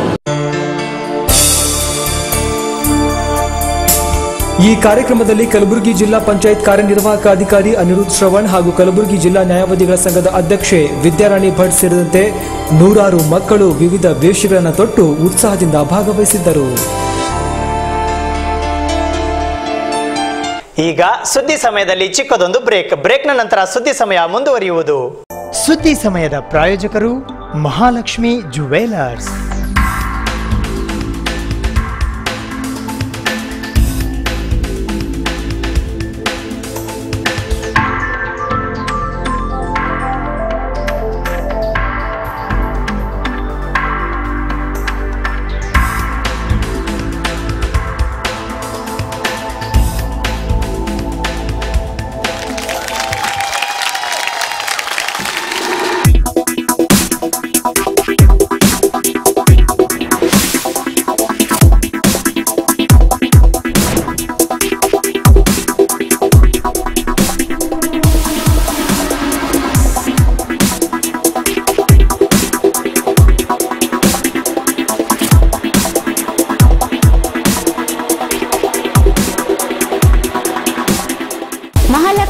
ಈ ಕಾರ್ಯಕ್ರಮದಲ್ಲಿ ಕಲಬುರಗಿ ಜಿಲ್ಲಾ ಪಂಚಾಯತ್ ಕಾರ್ಯನಿರ್ವಾಹಕ ಅಧಿಕಾರಿ ಅನಿರುದ್ಧ್ ಶ್ರವಣ್ ಹಾಗೂ ಕಲಬುರಗಿ ಜಿಲ್ಲಾ ನ್ಯಾಯವಾದಿಗಳ ಸಂಘದ ಅಧ್ಯಕ್ಷೆ ವಿದ್ಯಾರಾಣಿ ಭಟ್ ಸೇರಿದಂತೆ ನೂರಾರು ಮಕ್ಕಳು ವಿವಿಧ ವೇಷಗಳನ್ನು ತೊಟ್ಟು ಉತ್ಸಾಹದಿಂದ ಭಾಗವಹಿಸಿದ್ದರು ಈಗ ಸುದ್ದಿ ಸಮಯದಲ್ಲಿ ಚಿಕ್ಕದೊಂದು ಬ್ರೇಕ್ ಬ್ರೇಕ್ನ ನಂತರ ಸುದ್ದಿ ಸಮಯ ಮುಂದುವರಿಯುವುದು ಸುದ್ದಿ ಸಮಯದ ಪ್ರಾಯೋಜಕರು Mahalakshmi jewellers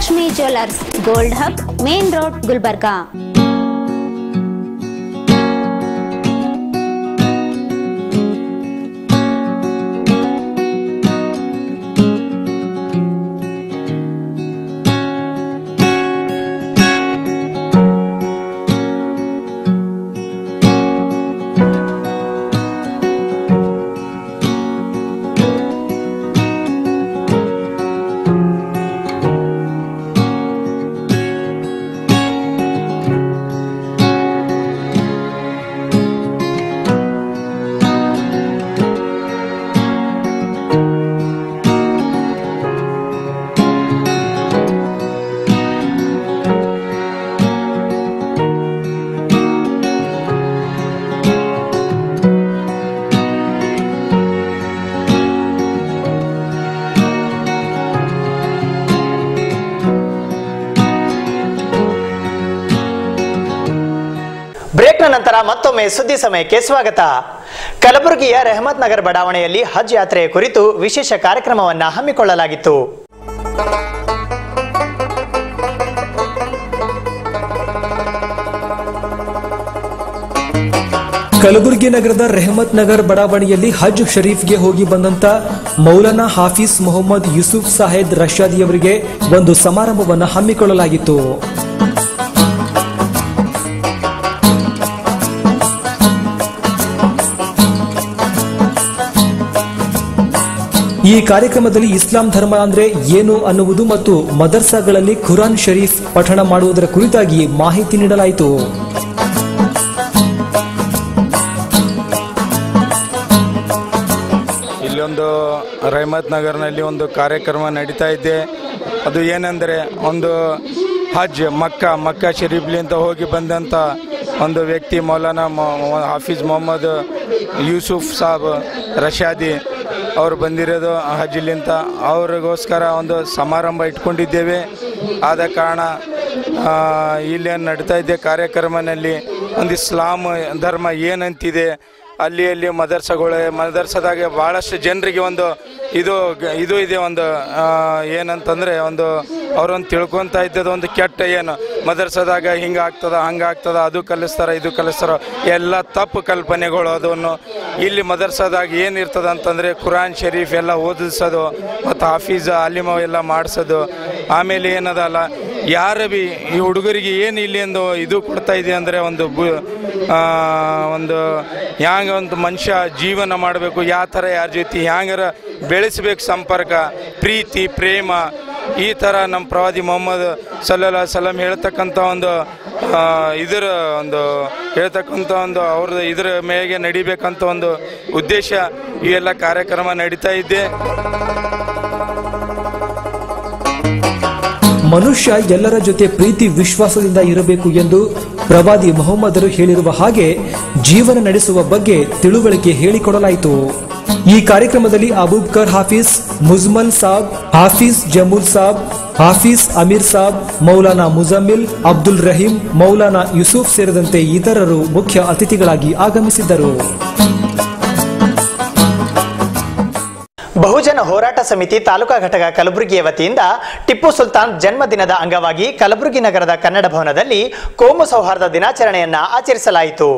Mahalakshmi jewellers gold hub main road Gulbarga ಬ್ರೇಕ್ನ ನಂತರ ಮತ್ತೊಮ್ಮೆ ಸುದ್ದಿ ಸಮಯಕ್ಕೆ ಸ್ವಾಗತ ಕಲಬುರಗಿಯ ರೆಹಮತ್ ನಗರ್ ಬಡಾವಣೆಯಲ್ಲಿ ಹಜ್ ಯಾತ್ರೆಯ ಕುರಿತು ವಿಶೇಷ ಕಾರ್ಯಕ್ರಮವನ್ನು ಹಮ್ಮಿಕೊಳ್ಳಲಾಗಿತ್ತು ಕಲಬುರಗಿ ನಗರದ ರೆಹಮತ್ ನಗರ್ ಬಡಾವಣೆಯಲ್ಲಿ ಹಜ್ ಶರೀಫ್ಗೆ ಹೋಗಿ ಬಂದಂತ ಮೌಲಾನಾ ಹಾಫೀಸ್ ಮೊಹಮ್ಮದ್ ಯೂಸುಫ್ ಸಾಹೇದ್ ರಶಾದಿಯವರಿಗೆ ಒಂದು ಸಮಾರಂಭವನ್ನು ಹಮ್ಮಿಕೊಳ್ಳಲಾಗಿತ್ತು ಈ ಕಾರ್ಯಕ್ರಮದಲ್ಲಿ ಇಸ್ಲಾಂ ಧರ್ಮ ಅಂದ್ರೆ ಏನು ಅನ್ನುವುದು ಮತ್ತು ಮದರ್ಸಾಗಳಲ್ಲಿ ಖುರಾನ್ ಶರೀಫ್ ಪಠಣ ಮಾಡುವುದರ ಕುರಿತಾಗಿ ಮಾಹಿತಿ ನೀಡಲಾಯಿತು ಇಲ್ಲೊಂದು ರಹಮತ್ ನಗರ್ನಲ್ಲಿ ಒಂದು ಕಾರ್ಯಕ್ರಮ ನಡೀತಾ ಇದೆ ಅದು ಏನೆಂದರೆ ಒಂದು ಹಜ್ ಮಕ್ಕ ಮಕ್ಕ ಶರೀಫ್ಲಿಂದ ಹೋಗಿ ಬಂದಂಥ ಒಂದು ವ್ಯಕ್ತಿ ಮೌಲಾನಾ ಮೊ- ಮೊ- ಹಾಫೀಜ್ ಮೊಹಮ್ಮದ್ ಯೂಸುಫ್ ಸಾಬ್ ರಶಾದಿ ಅವರು ಬಂದಿರೋದು ಹಜ್ಲಿಂತ ಅವ್ರಿಗೋಸ್ಕರ ಒಂದು ಸಮಾರಂಭ ಇಟ್ಕೊಂಡಿದ್ದೇವೆ ಆದ ಕಾರಣ ಆ, ಇಲ್ಲೇನು ನಡೀತಾ ಇದೆ ಕಾರ್ಯಕ್ರಮನಲ್ಲಿ ಒಂದು ಇಸ್ಲಾಂ ಧರ್ಮ ಏನಂತಿದೆ ಅಲ್ಲಿ ಅಲ್ಲಿ ಮದರ್ಸಗಳು ಮದರ್ಸದಾಗೆ ಭಾಳಷ್ಟು ಜನರಿಗೆ ಒಂದು ಇದು ಗ- ಇದು ಇದೆ ಒಂದು ಆ, ಏನಂತಂದ್ರೆ ಒಂದು ಅವರೊಂದು ತಿಳ್ಕೊತಾ ಇದ್ದದ್ದು ಒಂದು ಕೆಟ್ಟ ಏನು ಮದರ್ಸದಾಗ ಹಿಂಗೆ ಆಗ್ತದ ಹಂಗೆ ಆಗ್ತದ ಅದು ಕಲಿಸ್ತಾರ ಇದು ಕಲಿಸ್ತಾರ ಎಲ್ಲ ತಪ್ಪು ಕಲ್ಪನೆಗಳು ಅದನ್ನು ಇಲ್ಲಿ ಮದರ್ಸದಾಗ ಏನಿರ್ತದ ಅಂತಂದ್ರೆ ಕುರಾನ್ ಶರೀಫ್ ಎಲ್ಲ ಓದಿಸೋದು ಮತ್ತು ಹಾಫೀಜ್ ಅಲಿಮ ಎಲ್ಲ ಮಾಡಿಸೋದು ಆಮೇಲೆ ಏನದಲ್ಲ ಯಾರು ಬಿ ಈ ಹುಡುಗರಿಗೆ ಏನು ಇಲ್ಲಿ ಒಂದು ಇದು ಕೊಡ್ತಾ ಇದೆ ಅಂದರೆ ಒಂದು ಬು ಆ, ಒಂದು ಹ್ಯಾಂಗ ಒಂದು ಮನುಷ್ಯ ಜೀವನ ಮಾಡಬೇಕು ಯಾವ ಥರ ಯಾರ ಜೊತೆ ಹ್ಯಾಂಗಾರ ಬೆಳೆಸ್ಬೇಕು ಸಂಪರ್ಕ ಪ್ರೀತಿ ಪ್ರೇಮ ಈ ಥರ ನಮ್ಮ ಪ್ರವಾದಿ ಮೊಹಮ್ಮದ್ ಸಲ್ಲಲ್ಲ ಸಲಂ ಹೇಳ್ತಕ್ಕಂಥ ಒಂದು ಆ, ಇದರ ಒಂದು ಹೇಳ್ತಕ್ಕಂಥ ಒಂದು ಅವ್ರದ್ದು ಇದರ ಮೇಗೆ ನಡಿಬೇಕಂತ ಒಂದು ಉದ್ದೇಶ ಈ ಎಲ್ಲ ಕಾರ್ಯಕ್ರಮ ನಡೀತಾ ಇದ್ದೆ ಮನುಷ್ಯ ಎಲ್ಲರ ಜೊತೆ ಪ್ರೀತಿ ವಿಶ್ವಾಸದಿಂದ ಇರಬೇಕು ಎಂದು ಪ್ರವಾದಿ ಮೊಹಮ್ಮದರು ಹೇಳಿರುವ ಹಾಗೆ ಜೀವನ ನಡೆಸುವ ಬಗ್ಗೆ ತಿಳುವಳಿಕೆ ಹೇಳಿಕೊಡಲಾಯಿತು ಈ ಕಾರ್ಯಕ್ರಮದಲ್ಲಿ ಅಬೂಬ್ಕರ್ ಹಾಫೀಸ್ ಮುಜ್ಮಲ್ ಸಾಬ್ ಹಾಫೀಸ್ ಜಮೂಲ್ ಸಾಬ್ ಹಾಫೀಸ್ ಅಮೀರ್ ಸಾಬ್ ಮೌಲಾನಾ ಮುಜಮ್ಮಿಲ್ ಅಬ್ದುಲ್ ರಹೀಂ ಮೌಲಾನಾ ಯೂಸುಫ್ ಸೇರಿದಂತೆ ಇತರರು ಮುಖ್ಯ ಅತಿಥಿಗಳಾಗಿ ಆಗಮಿಸಿದ್ದರು ಬಹುಜನ ಹೋರಾಟ ಸಮಿತಿ ತಾಲೂಕಾ ಘಟಕ ಕಲಬುರಗಿಯ ವತಿಯಿಂದ ಟಿಪ್ಪು ಸುಲ್ತಾನ್ ಜನ್ಮದಿನದ ಅಂಗವಾಗಿ ಕಲಬುರಗಿ ನಗರದ ಕನ್ನಡ ಭವನದಲ್ಲಿ ಕೋಮು ಸೌಹಾರ್ದ ದಿನಾಚರಣೆಯನ್ನ ಆಚರಿಸಲಾಯಿತು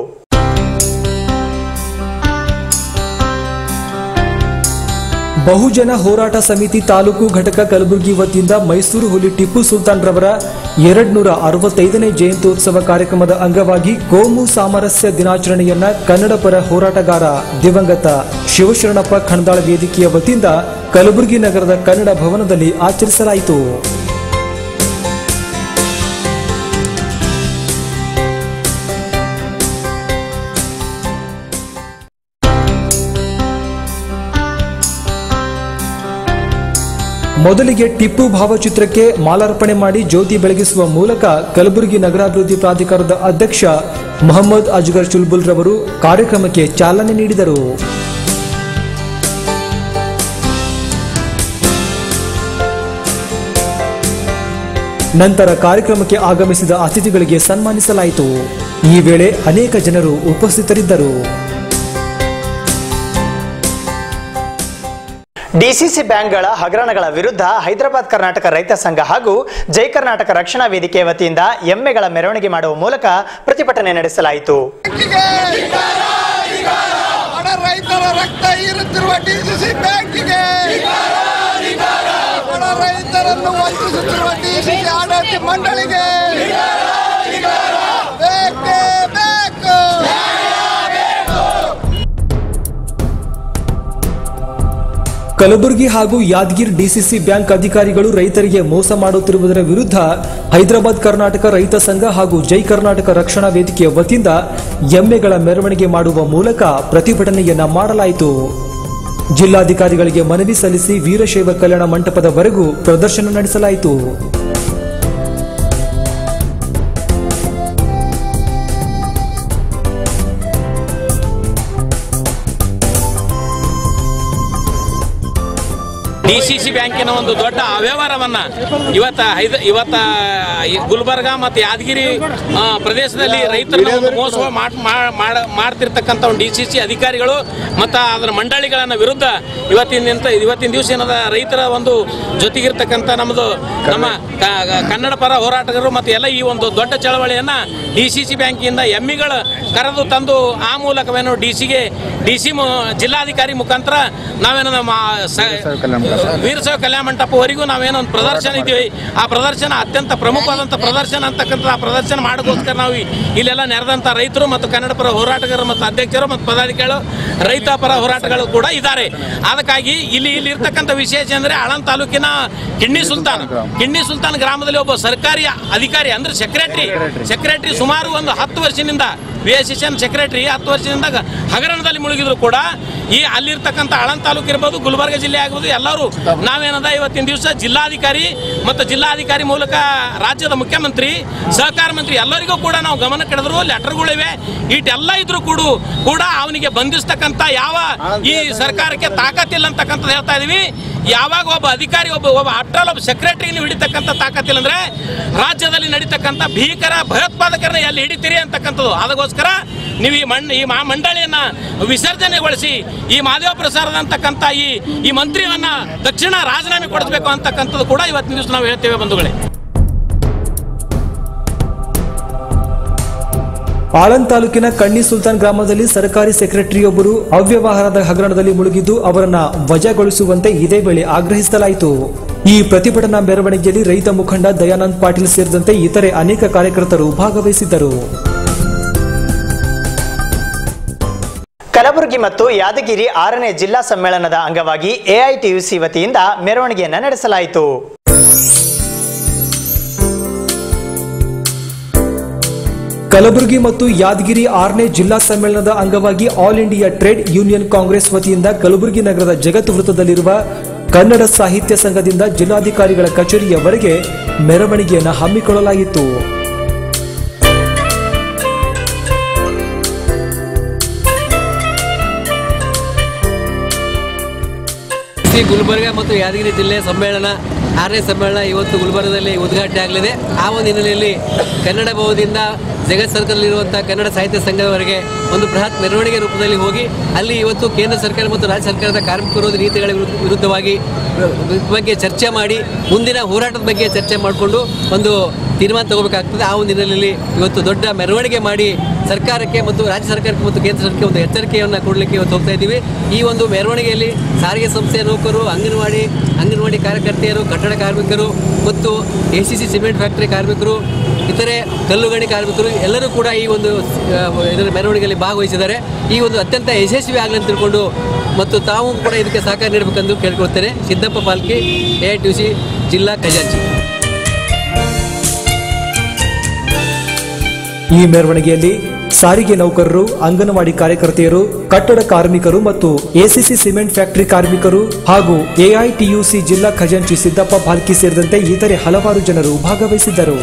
ಬಹುಜನ ಹೋರಾಟ ಸಮಿತಿ ತಾಲೂಕು ಘಟಕ ಕಲಬುರಗಿ ವತಿಯಿಂದ ಮೈಸೂರು ಹುಲಿ ಟಿಪ್ಪು ಸುಲ್ತಾನ್ ರವರ ಎರಡ್ನೂರ ಅರವತ್ತೈದನೇ ಜಯಂತ್ಯೋತ್ಸವ ಕಾರ್ಯಕ್ರಮದ ಅಂಗವಾಗಿ ಕೋಮು ಸಾಮರಸ್ಯ ದಿನಾಚರಣೆಯನ್ನ ಕನ್ನಡ ಪರ ಹೋರಾಟಗಾರ ದಿವಂಗತ ಶಿವಶರಣಪ್ಪ ಖಂಡಾಳ ವೇದಿಕೆಯ ವತಿಯಿಂದ ಕಲಬುರಗಿ ನಗರದ ಕನ್ನಡ ಭವನದಲ್ಲಿ ಆಚರಿಸಲಾಯಿತು ಮೊದಲಿಗೆ ಟಿಪ್ಪು ಭಾವಚಿತ್ರಕ್ಕೆ ಮಾಲಾರ್ಪಣೆ ಮಾಡಿ ಜ್ಯೋತಿ ಬೆಳಗಿಸುವ ಮೂಲಕ ಕಲಬುರಗಿ ನಗರಾಭಿವೃದ್ಧಿ ಪ್ರಾಧಿಕಾರದ ಅಧ್ಯಕ್ಷ ಮೊಹಮ್ಮದ್ ಅಜ್ಗರ್ ಚುಲ್ಬುಲ್ ರವರು ಕಾರ್ಯಕ್ರಮಕ್ಕೆ ಚಾಲನೆ ನೀಡಿದರು ನಂತರ ಕಾರ್ಯಕ್ರಮಕ್ಕೆ ಆಗಮಿಸಿದ ಅತಿಥಿಗಳಿಗೆ ಸನ್ಮಾನಿಸಲಾಯಿತು ಈ ವೇಳೆ ಅನೇಕ ಜನರು ಉಪಸ್ಥಿತರಿದ್ದರು ಡಿಸಿಸಿ ಬ್ಯಾಂಕ್ಗಳ ಹಗರಣಗಳ ವಿರುದ್ಧ ಹೈದರಾಬಾದ್ ಕರ್ನಾಟಕ ರೈತ ಸಂಘ ಹಾಗೂ ಜೈ ಕರ್ನಾಟಕ ರಕ್ಷಣಾ ವೇದಿಕೆ ವತಿಯಿಂದ ಎಮ್ಮೆಗಳ ಮೆರವಣಿಗೆ ಮಾಡುವ ಮೂಲಕ ಪ್ರತಿಭಟನೆ ನಡೆಸಲಾಯಿತು ಬಡ ರೈತರ ರಕ್ತ ಹೀರುತ್ತಿರುವ ಡಿಸಿಸಿ ಬ್ಯಾಂಕಿಗೆ ಬಡ ರೈತರನ್ನು ವಂಚಿಸುತ್ತಿರುವ ಡಿಸಿಸಿ ಆಡಳಿತ ಮಂಡಳಿಗೆ ಬೇಕೇ ಬೇಕು ಕಲಬುರಗಿ ಹಾಗೂ ಯಾದಗಿರ್ ಡಿಸಿಸಿ ಬ್ಯಾಂಕ್ ಅಧಿಕಾರಿಗಳು ರೈತರಿಗೆ ಮೋಸ ಮಾಡುತ್ತಿರುವುದರ ವಿರುದ್ಧ ಹೈದರಾಬಾದ್ ಕರ್ನಾಟಕ ರೈತ ಸಂಘ ಹಾಗೂ ಜೈ ಕರ್ನಾಟಕ ರಕ್ಷಣಾ ವೇದಿಕೆಯ ವತಿಯಿಂದ ಎಮ್ಮೆಗಳ ಮೆರವಣಿಗೆ ಮಾಡುವ ಮೂಲಕ ಪ್ರತಿಭಟನೆಯನ್ನ ಮಾಡಲಾಯಿತು ಜಿಲ್ಲಾಧಿಕಾರಿಗಳಿಗೆ ಮನವಿ ಸಲ್ಲಿಸಿ ವೀರಶೈವ ಕಲ್ಯಾಣ ಮಂಟಪದವರೆಗೂ ಪ್ರದರ್ಶನ ನಡೆಸಲಾಯಿತು ಡಿ ಸಿ ಸಿ ಬ್ಯಾಂಕಿನ ಒಂದು ದೊಡ್ಡ ಅವ್ಯವಹಾರವನ್ನ ಇವತ್ತ ಹೈದ ಇವತ್ತ ಈ ಗುಲ್ಬರ್ಗ ಮತ್ತು ಯಾದಗಿರಿ ಆ, ಪ್ರದೇಶದಲ್ಲಿ ರೈತರನ್ನ ಒಂದು ಮೋಸ ಮಾಡ್- ಮಾ- ಮಾಡ- ಮಾಡ್ತಿರ್ತಕ್ಕಂಥ ಒಂದು ಡಿ ಸಿ ಸಿ ಅಧಿಕಾರಿಗಳು ಮತ್ತು ಅದರ ಮಂಡಳಿಗಳನ್ನ ವಿರುದ್ಧ ಇವತ್ತಿನ ನಿಂತ- ಇವತ್ತಿನ ದಿವಸ ಏನದ ರೈತರ ಒಂದು ಜೊತೆಗಿರ್ತಕ್ಕಂಥ ನಮ್ಮದು ನಮ್ಮ ಕ- ಕ- ಕನ್ನಡ ಪರ ಹೋರಾಟಗಾರರು ಮತ್ತು ಎಲ್ಲ ಈ ಒಂದು ದೊಡ್ಡ ಚಳವಳಿಯನ್ನ ಡಿ ಸಿ ಸಿ ಬ್ಯಾಂಕಿಂದ ಎಮ್ಮಿಗಳು ಕರೆದು ತಂದು ಆ ಮೂಲಕವೇನು ಡಿ ಸಿಗೆ ಡಿ ಸಿ ಜಿಲ್ಲಾಧಿಕಾರಿ ಮುಖಾಂತರ ನಾವೇನು ನಮ್ಮ ಸ- ವೀರಶೈವ ಕಲ್ಯಾಣ ಮಂಟಪವರೆಗೂ ನಾವೇನೋ ಒಂದು ಪ್ರದರ್ಶನ ಇದ್ದೀವಿ ಆ ಪ್ರದರ್ಶನ ಅತ್ಯಂತ ಪ್ರಮುಖವಾದಂಥ ಪ್ರದರ್ಶನ ಅಂತಕ್ಕಂಥ ಆ ಪ್ರದರ್ಶನ ಮಾಡೋಕ್ಕೋಸ್ಕರ ನಾವು ಈ- ಇಲ್ಲೆಲ್ಲ ನೆರೆದಂಥ ರೈತರು ಮತ್ತು ಕನ್ನಡ ಪರ ಹೋರಾಟಗಾರರು ಮತ್ತು ಅಧ್ಯಕ್ಷರು ಮತ್ತು ಪದಾಧಿಕಾರಿಗಳು ರೈತ ಪರ ಹೋರಾಟಗಳು ಕೂಡ ಇದ್ದಾರೆ ಅದಕ್ಕಾಗಿ ಇಲ್ಲಿ ಇಲ್ಲಿ ಇರ್ತಕ್ಕಂಥ ವಿಶೇಷ ಅಂದರೆ ಆಳಂದ್ ತಾಲೂಕಿನ ಕಿಣ್ಣಿ ಸುಲ್ತಾನ್ ಕಿಣ್ಣಿ ಸುಲ್ತಾನ್ ಗ್ರಾಮದಲ್ಲಿ ಒಬ್ಬ ಸರ್ಕಾರಿ ಅಧಿಕಾರಿ ಅಂದ್ರೆ ಸೆಕ್ರೆಟರಿ ಸೆಕ್ರೆಟರಿ ಸುಮಾರು ಒಂದು ಹತ್ತು ವರ್ಷದಿಂದ ವಿ ಎಸ್ ಎನ್ ಸೆಕ್ರೆಟರಿ ಹತ್ತು ವರ್ಷದಿಂದ ಹಗರಣದಲ್ಲಿ ಮುಳುಗಿದ್ರು ಕೂಡ ಈ ಅಲ್ಲಿರ್ತಕ್ಕಂಥ ಆಳಂದ್ ತಾಲೂಕು ಇರ್ಬೋದು ಗುಲ್ಬರ್ಗ ಜಿಲ್ಲೆ ಆಗ್ಬೋದು ಎಲ್ಲರೂ ನಾವೇನದ ಇವತ್ತಿನ ದಿವಸ ಜಿಲ್ಲಾಧಿಕಾರಿ ಮತ್ತು ಜಿಲ್ಲಾಧಿಕಾರಿ ಮೂಲಕ ರಾಜ್ಯದ ಮುಖ್ಯಮಂತ್ರಿ ಸಹಕಾರ ಮಂತ್ರಿ ಎಲ್ಲರಿಗೂ ಕೂಡ ನಾವು ಗಮನ ಕೆಳೆದ್ರು ಲೆಟರ್ಗಳಿವೆ ಇಟ್ಟೆಲ್ಲ ಇದ್ರು ಕೂಡ ಕೂಡ ಅವನಿಗೆ ಬಂಧಿಸ್ತಕ್ಕಂಥ ಯಾವ ಈ ಸರ್ಕಾರಕ್ಕೆ ತಾಕತ್ತಿಲ್ಲ ಅಂತಕ್ಕಂಥದ್ದು ಹೇಳ್ತಾ ಇದೀವಿ ಯಾವಾಗ ಒಬ್ಬ ಅಧಿಕಾರಿ ಒಬ್ಬ ಒಬ್ಬ ಅಟ್ರಲ್ ಒಬ್ಬ ಸೆಕ್ರೆಟರಿ ನೀವು ಹಿಡಿತಕ್ಕಂಥ ತಾಕತ್ತಿಲ್ಲ ಅಂದ್ರೆ ರಾಜ್ಯದಲ್ಲಿ ನಡೀತಕ್ಕಂಥ ಭೀಕರ ಭಯೋತ್ಪಾದಕರನ್ನ ಎಲ್ಲಿ ಹಿಡಿತೀರಿ ಅಂತಕ್ಕಂಥದ್ದು ಅದಕ್ಕೋಸ್ಕರ ನೀವು ಈ ಮಣ್ ಈ ಮಾ- ಮಂಡಳಿಯನ್ನ ವಿಸರ್ಜನೆಗೊಳಿಸಿ ಈ ಮಾದೇವ ಪ್ರಸಾರದ ಅಂತಕ್ಕಂಥ ಈ ಈ ಮಂತ್ರಿಯನ್ನ ತಕ್ಷಣ ರಾಜೀನಾಮೆ ಕೊಡಿಸಬೇಕು ಅಂತಕ್ಕಂಥದ್ದು ಕೂಡ ಇವತ್ತಿನ ದಿವಸ ನಾವು ಹೇಳ್ತೇವೆ ಬಂಧುಗಳೇ ಆಳಂದ್ ತಾಲೂಕಿನ ಕಣ್ಣಿ ಸುಲ್ತಾನ್ ಗ್ರಾಮದಲ್ಲಿ ಸರ್ಕಾರಿ ಸೆಕ್ರೆಟರಿಯೊಬ್ಬರು ಅವ್ಯವಹಾರದ ಹಗರಣದಲ್ಲಿ ಮುಳುಗಿದ್ದು ಅವರನ್ನ ವಜಾಗೊಳಿಸುವಂತೆ ಇದೇ ವೇಳೆ ಆಗ್ರಹಿಸಲಾಯಿತು ಈ ಪ್ರತಿಭಟನಾ ಮೆರವಣಿಗೆಯಲ್ಲಿ ರೈತ ಮುಖಂಡ ದಯಾನಂದ್ ಪಾಟೀಲ್ ಸೇರಿದಂತೆ ಇತರೆ ಅನೇಕ ಕಾರ್ಯಕರ್ತರು ಭಾಗವಹಿಸಿದ್ದರು ಕಲಬುರಗಿ ಮತ್ತು ಯಾದಗಿರಿ ಆರನೇ ಜಿಲ್ಲಾ ಸಮ್ಮೇಳನದ ಅಂಗವಾಗಿ ಎಐಟಿಯುಸಿ ವತಿಯಿಂದ ಮೆರವಣಿಗೆಯನ್ನು ನಡೆಸಲಾಯಿತು ಕಲಬುರಗಿ ಮತ್ತು ಯಾದಗಿರಿ ಆರನೇ ಜಿಲ್ಲಾ ಸಮ್ಮೇಳನದ ಅಂಗವಾಗಿ all India trade union congress ವತಿಯಿಂದ ಕಲಬುರಗಿ ನಗರದ ಜಗತ್ ವೃತ್ತದಲ್ಲಿರುವ ಕನ್ನಡ ಸಾಹಿತ್ಯ ಸಂಘದಿಂದ ಜಿಲ್ಲಾಧಿಕಾರಿಗಳ ಕಚೇರಿಯವರೆಗೆ ಮೆರವಣಿಗೆಯನ್ನು ಹಮ್ಮಿಕೊಳ್ಳಲಾಗಿತ್ತು ಶ್ರೀ ಗುಲ್ಬರ್ಗ ಮತ್ತು ಯಾದಗಿರಿ ಜಿಲ್ಲೆ ಸಮ್ಮೇಳನ ಆರನೇ ಸಮ್ಮೇಳನ ಇವತ್ತು ಗುಲ್ಬರ್ಗದಲ್ಲಿ ಉದ್ಘಾಟನೆ ಆಗಲಿದೆ ಆ ಒಂದು ಹಿನ್ನೆಲೆಯಲ್ಲಿ ಕನ್ನಡ ಭವನದಿಂದ ಜಗತ್ ಸರ್ಕಲ್ನಲ್ಲಿರುವಂಥ ಕನ್ನಡ ಸಾಹಿತ್ಯ ಸಂಘದವರೆಗೆ ಒಂದು ಬೃಹತ್ ಮೆರವಣಿಗೆ ರೂಪದಲ್ಲಿ ಹೋಗಿ ಅಲ್ಲಿ ಇವತ್ತು ಕೇಂದ್ರ ಸರ್ಕಾರ ಮತ್ತು ರಾಜ್ಯ ಸರ್ಕಾರದ ಕಾರ್ಮಿಕ ವಿರೋಧಿ ನೀತಿಗಳ ವಿರುದ್ಧ- ವಿರುದ್ಧವಾಗಿ ಅಹ್, ಬಗ್ಗೆ ಚರ್ಚೆ ಮಾಡಿ ಮುಂದಿನ ಹೋರಾಟದ ಬಗ್ಗೆ ಚರ್ಚೆ ಮಾಡಿಕೊಂಡು ಒಂದು ತೀರ್ಮಾನ ತಗೋಬೇಕಾಗ್ತದೆ ಆ ಒಂದು ಹಿನ್ನೆಲೆಯಲ್ಲಿ ಇವತ್ತು ದೊಡ್ಡ ಮೆರವಣಿಗೆ ಮಾಡಿ ಸರ್ಕಾರಕ್ಕೆ ಮತ್ತು ರಾಜ್ಯ ಸರ್ಕಾರಕ್ಕೆ ಮತ್ತು ಕೇಂದ್ರ ಸರ್ಕಾರಕ್ಕೆ ಒಂದು ಎಚ್ಚರಿಕೆಯನ್ನು ಕೊಡಲಿಕ್ಕೆ ಇವತ್ತು ಹೋಗ್ತಾ ಇದ್ದೀವಿ ಈ ಒಂದು ಮೆರವಣಿಗೆಯಲ್ಲಿ ಸಾರಿಗೆ ಸಂಸ್ಥೆಯ ನೌಕರು ಅಂಗನವಾಡಿ ಅಂಗನವಾಡಿ ಕಾರ್ಯಕರ್ತೆಯರು ಕಟ್ಟಡ ಕಾರ್ಮಿಕರು ಮತ್ತು A C C cement factory ಕಾರ್ಮಿಕರು ಇತರೆ ಕಲ್ಲುಗಣಿ ಕಾರ್ಮಿಕರು ಎಲ್ಲರೂ ಕೂಡ ಈ ಒಂದು ಆ, ಇದರ ಮೆರವಣಿಗೆಯಲ್ಲಿ ಭಾಗವಹಿಸಿದ್ದಾರೆ ಈ ಒಂದು ಅತ್ಯಂತ ಯಶಸ್ವಿ ಆಗಲಿ ಅಂತ ತಿಳ್ಕೊಂಡು ಮತ್ತು ತಾವು ಕೂಡ ಇದಕ್ಕೆ ಸಹಕಾರ ನೀಡಬೇಕೆಂದು ಕೇಳ್ಕೊಳ್ತೇನೆ Siddappa Palki A I T C ಜಿಲ್ಲಾ ಖಜಾಂಚಿ ಈ ಮೆರವಣಿಗೆಯಲ್ಲಿ ಸಾರಿಗೆ ನೌಕರರು ಅಂಗನವಾಡಿ ಕಾರ್ಯಕರ್ತೆಯರು ಕಟ್ಟಡ ಕಾರ್ಮಿಕರು ಮತ್ತು ಎಸಿಸಿ ಸಿಮೆಂಟ್ ಫ್ಯಾಕ್ಟರಿ ಕಾರ್ಮಿಕರು ಹಾಗೂ ಎಐಟಿಯುಸಿ ಜಿಲ್ಲಾ ಖಜಾಂಚಿ ಸಿದ್ದಪ್ಪ ಭಾಲ್ಕಿ ಸೇರಿದಂತೆ ಇತರೆ ಹಲವಾರು ಜನರು ಭಾಗವಹಿಸಿದ್ದರು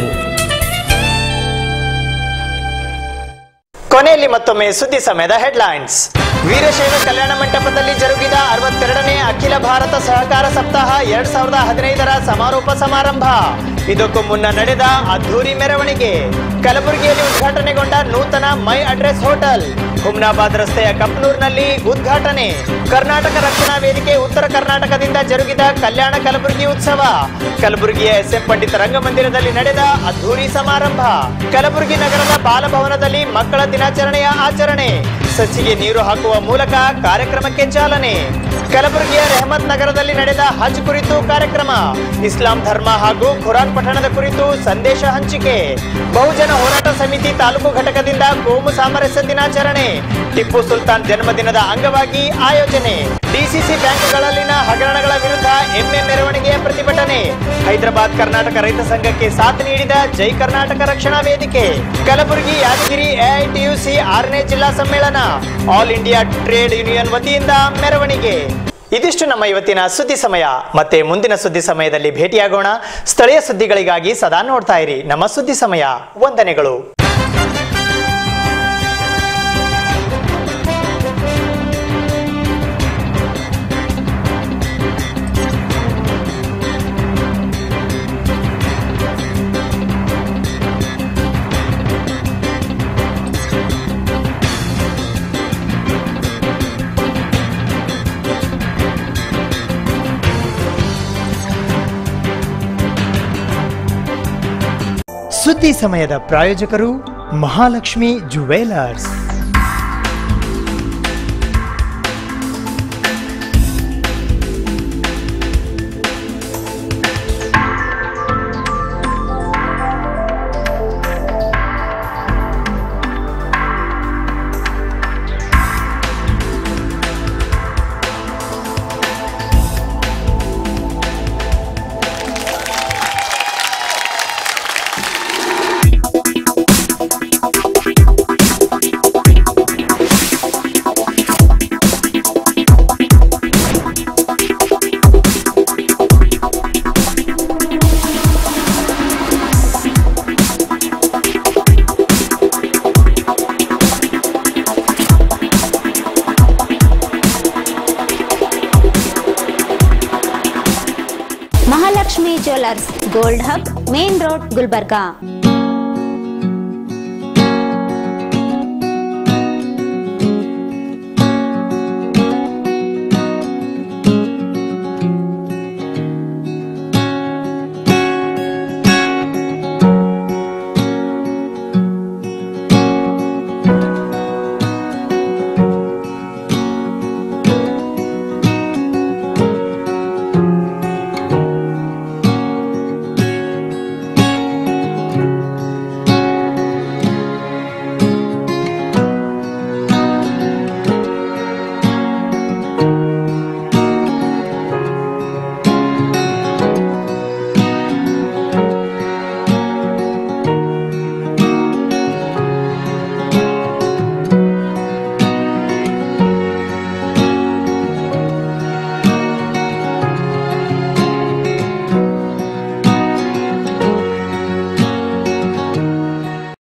ಕೊನೆಯಲ್ಲಿ ಮತ್ತೊಮ್ಮೆ ಸುದ್ದಿ ಸಮಯದ ಹೆಡ್ಲೈನ್ಸ್ ವೀರಶೈವ ಕಲ್ಯಾಣ ಮಂಟಪದಲ್ಲಿ ಜರುಗಿದ ಅರವತ್ತೆರಡನೇ ಅಖಿಲ ಭಾರತ ಸಹಕಾರ ಸಪ್ತಾಹ ಎರಡ್ ಸಾವಿರದ ಹದಿನೈದರ ಸಮಾರೋಪ ಸಮಾರಂಭ ಇದಕ್ಕೂ ಮುನ್ನ ನಡೆದ ಅದ್ಧೂರಿ ಮೆರವಣಿಗೆ ಕಲಬುರಗಿಯಲ್ಲಿ ಉದ್ಘಾಟನೆಗೊಂಡ ನೂತನ ಮೈ ಅಡ್ರೆಸ್ ಹೋಟೆಲ್ ಹುಮ್ನಾಬಾದ್ ರಸ್ತೆಯ ಕಪ್ನೂರ್ನಲ್ಲಿ ಉದ್ಘಾಟನೆ ಕರ್ನಾಟಕ ರಕ್ಷಣಾ ವೇದಿಕೆ ಉತ್ತರ ಕರ್ನಾಟಕದಿಂದ ಜರುಗಿದ ಕಲ್ಯಾಣ ಕಲಬುರಗಿ ಉತ್ಸವ ಕಲಬುರಗಿಯ ಎಸ್ ಎಂ ಪಂಡಿತ ರಂಗಮಂದಿರದಲ್ಲಿ ನಡೆದ ಅದ್ಧೂರಿ ಸಮಾರಂಭ ಕಲಬುರಗಿ ನಗರದ ಬಾಲಭವನದಲ್ಲಿ ಮಕ್ಕಳ ದಿನಾಚರಣೆಯ ಆಚರಣೆ ಸಸಿಗೆ ನೀರು ಹಾಕುವ ಮೂಲಕ ಕಾರ್ಯಕ್ರಮಕ್ಕೆ ಚಾಲನೆ ಕಲಬುರಗಿಯ ರೆಹಮತ್ ನಗರದಲ್ಲಿ ನಡೆದ ಹಜ್ ಕುರಿತು ಕಾರ್ಯಕ್ರಮ ಇಸ್ಲಾಂ ಧರ್ಮ ಹಾಗೂ ಖುರಾನ್ ಪಠಣದ ಕುರಿತು ಸಂದೇಶ ಹಂಚಿಕೆ ಬಹುಜನ ಹೋರಾಟ ಸಮಿತಿ ತಾಲೂಕು ಘಟಕದಿಂದ ಕೋಮು ಸಾಮರಸ್ಯ ದಿನಾಚರಣೆ ಟಿಪ್ಪು ಸುಲ್ತಾನ್ ಜನ್ಮದಿನದ ಅಂಗವಾಗಿ ಆಯೋಜನೆ ಡಿಸಿಸಿ ಬ್ಯಾಂಕ್ಗಳಲ್ಲಿನ ಹಗರಣಗಳ ವಿರುದ್ಧ ಎಮ್ಮೆ ಮೆರವಣಿಗೆಯ ಪ್ರತಿಭಟನೆ ಹೈದರಾಬಾದ್ ಕರ್ನಾಟಕ ರೈತ ಸಂಘಕ್ಕೆ ಸಾಥ್ ನೀಡಿದ ಜೈ ಕರ್ನಾಟಕ ರಕ್ಷಣಾ ವೇದಿಕೆ ಕಲಬುರಗಿ ಯಾದಗಿರಿ ಎಐಟಿಯುಸಿ ಆರನೇ ಜಿಲ್ಲಾ ಸಮ್ಮೇಳನ ಆಲ್ ಇಂಡಿಯಾ ಟ್ರೇಡ್ ಯೂನಿಯನ್ ವತಿಯಿಂದ ಮೆರವಣಿಗೆ ಇದಿಷ್ಟು ನಮ್ಮ ಇವತ್ತಿನ ಸುದ್ದಿ ಸಮಯ ಮತ್ತೆ ಮುಂದಿನ ಸುದ್ದಿ ಸಮಯದಲ್ಲಿ ಭೇಟಿಯಾಗೋಣ ಸ್ಥಳೀಯ ಸುದ್ದಿಗಳಿಗಾಗಿ ಸದಾ ನೋಡ್ತಾ ಇರಿ ನಮ್ಮ ಸುದ್ದಿ ಸಮಯ ವಂದನೆಗಳು ಸುದ್ದಿ ಸಮಯದ ಪ್ರಾಯೋಜಕರು Mahalakshmi jewellers Mahalakshmi jewellers gold hub main road Gulbarga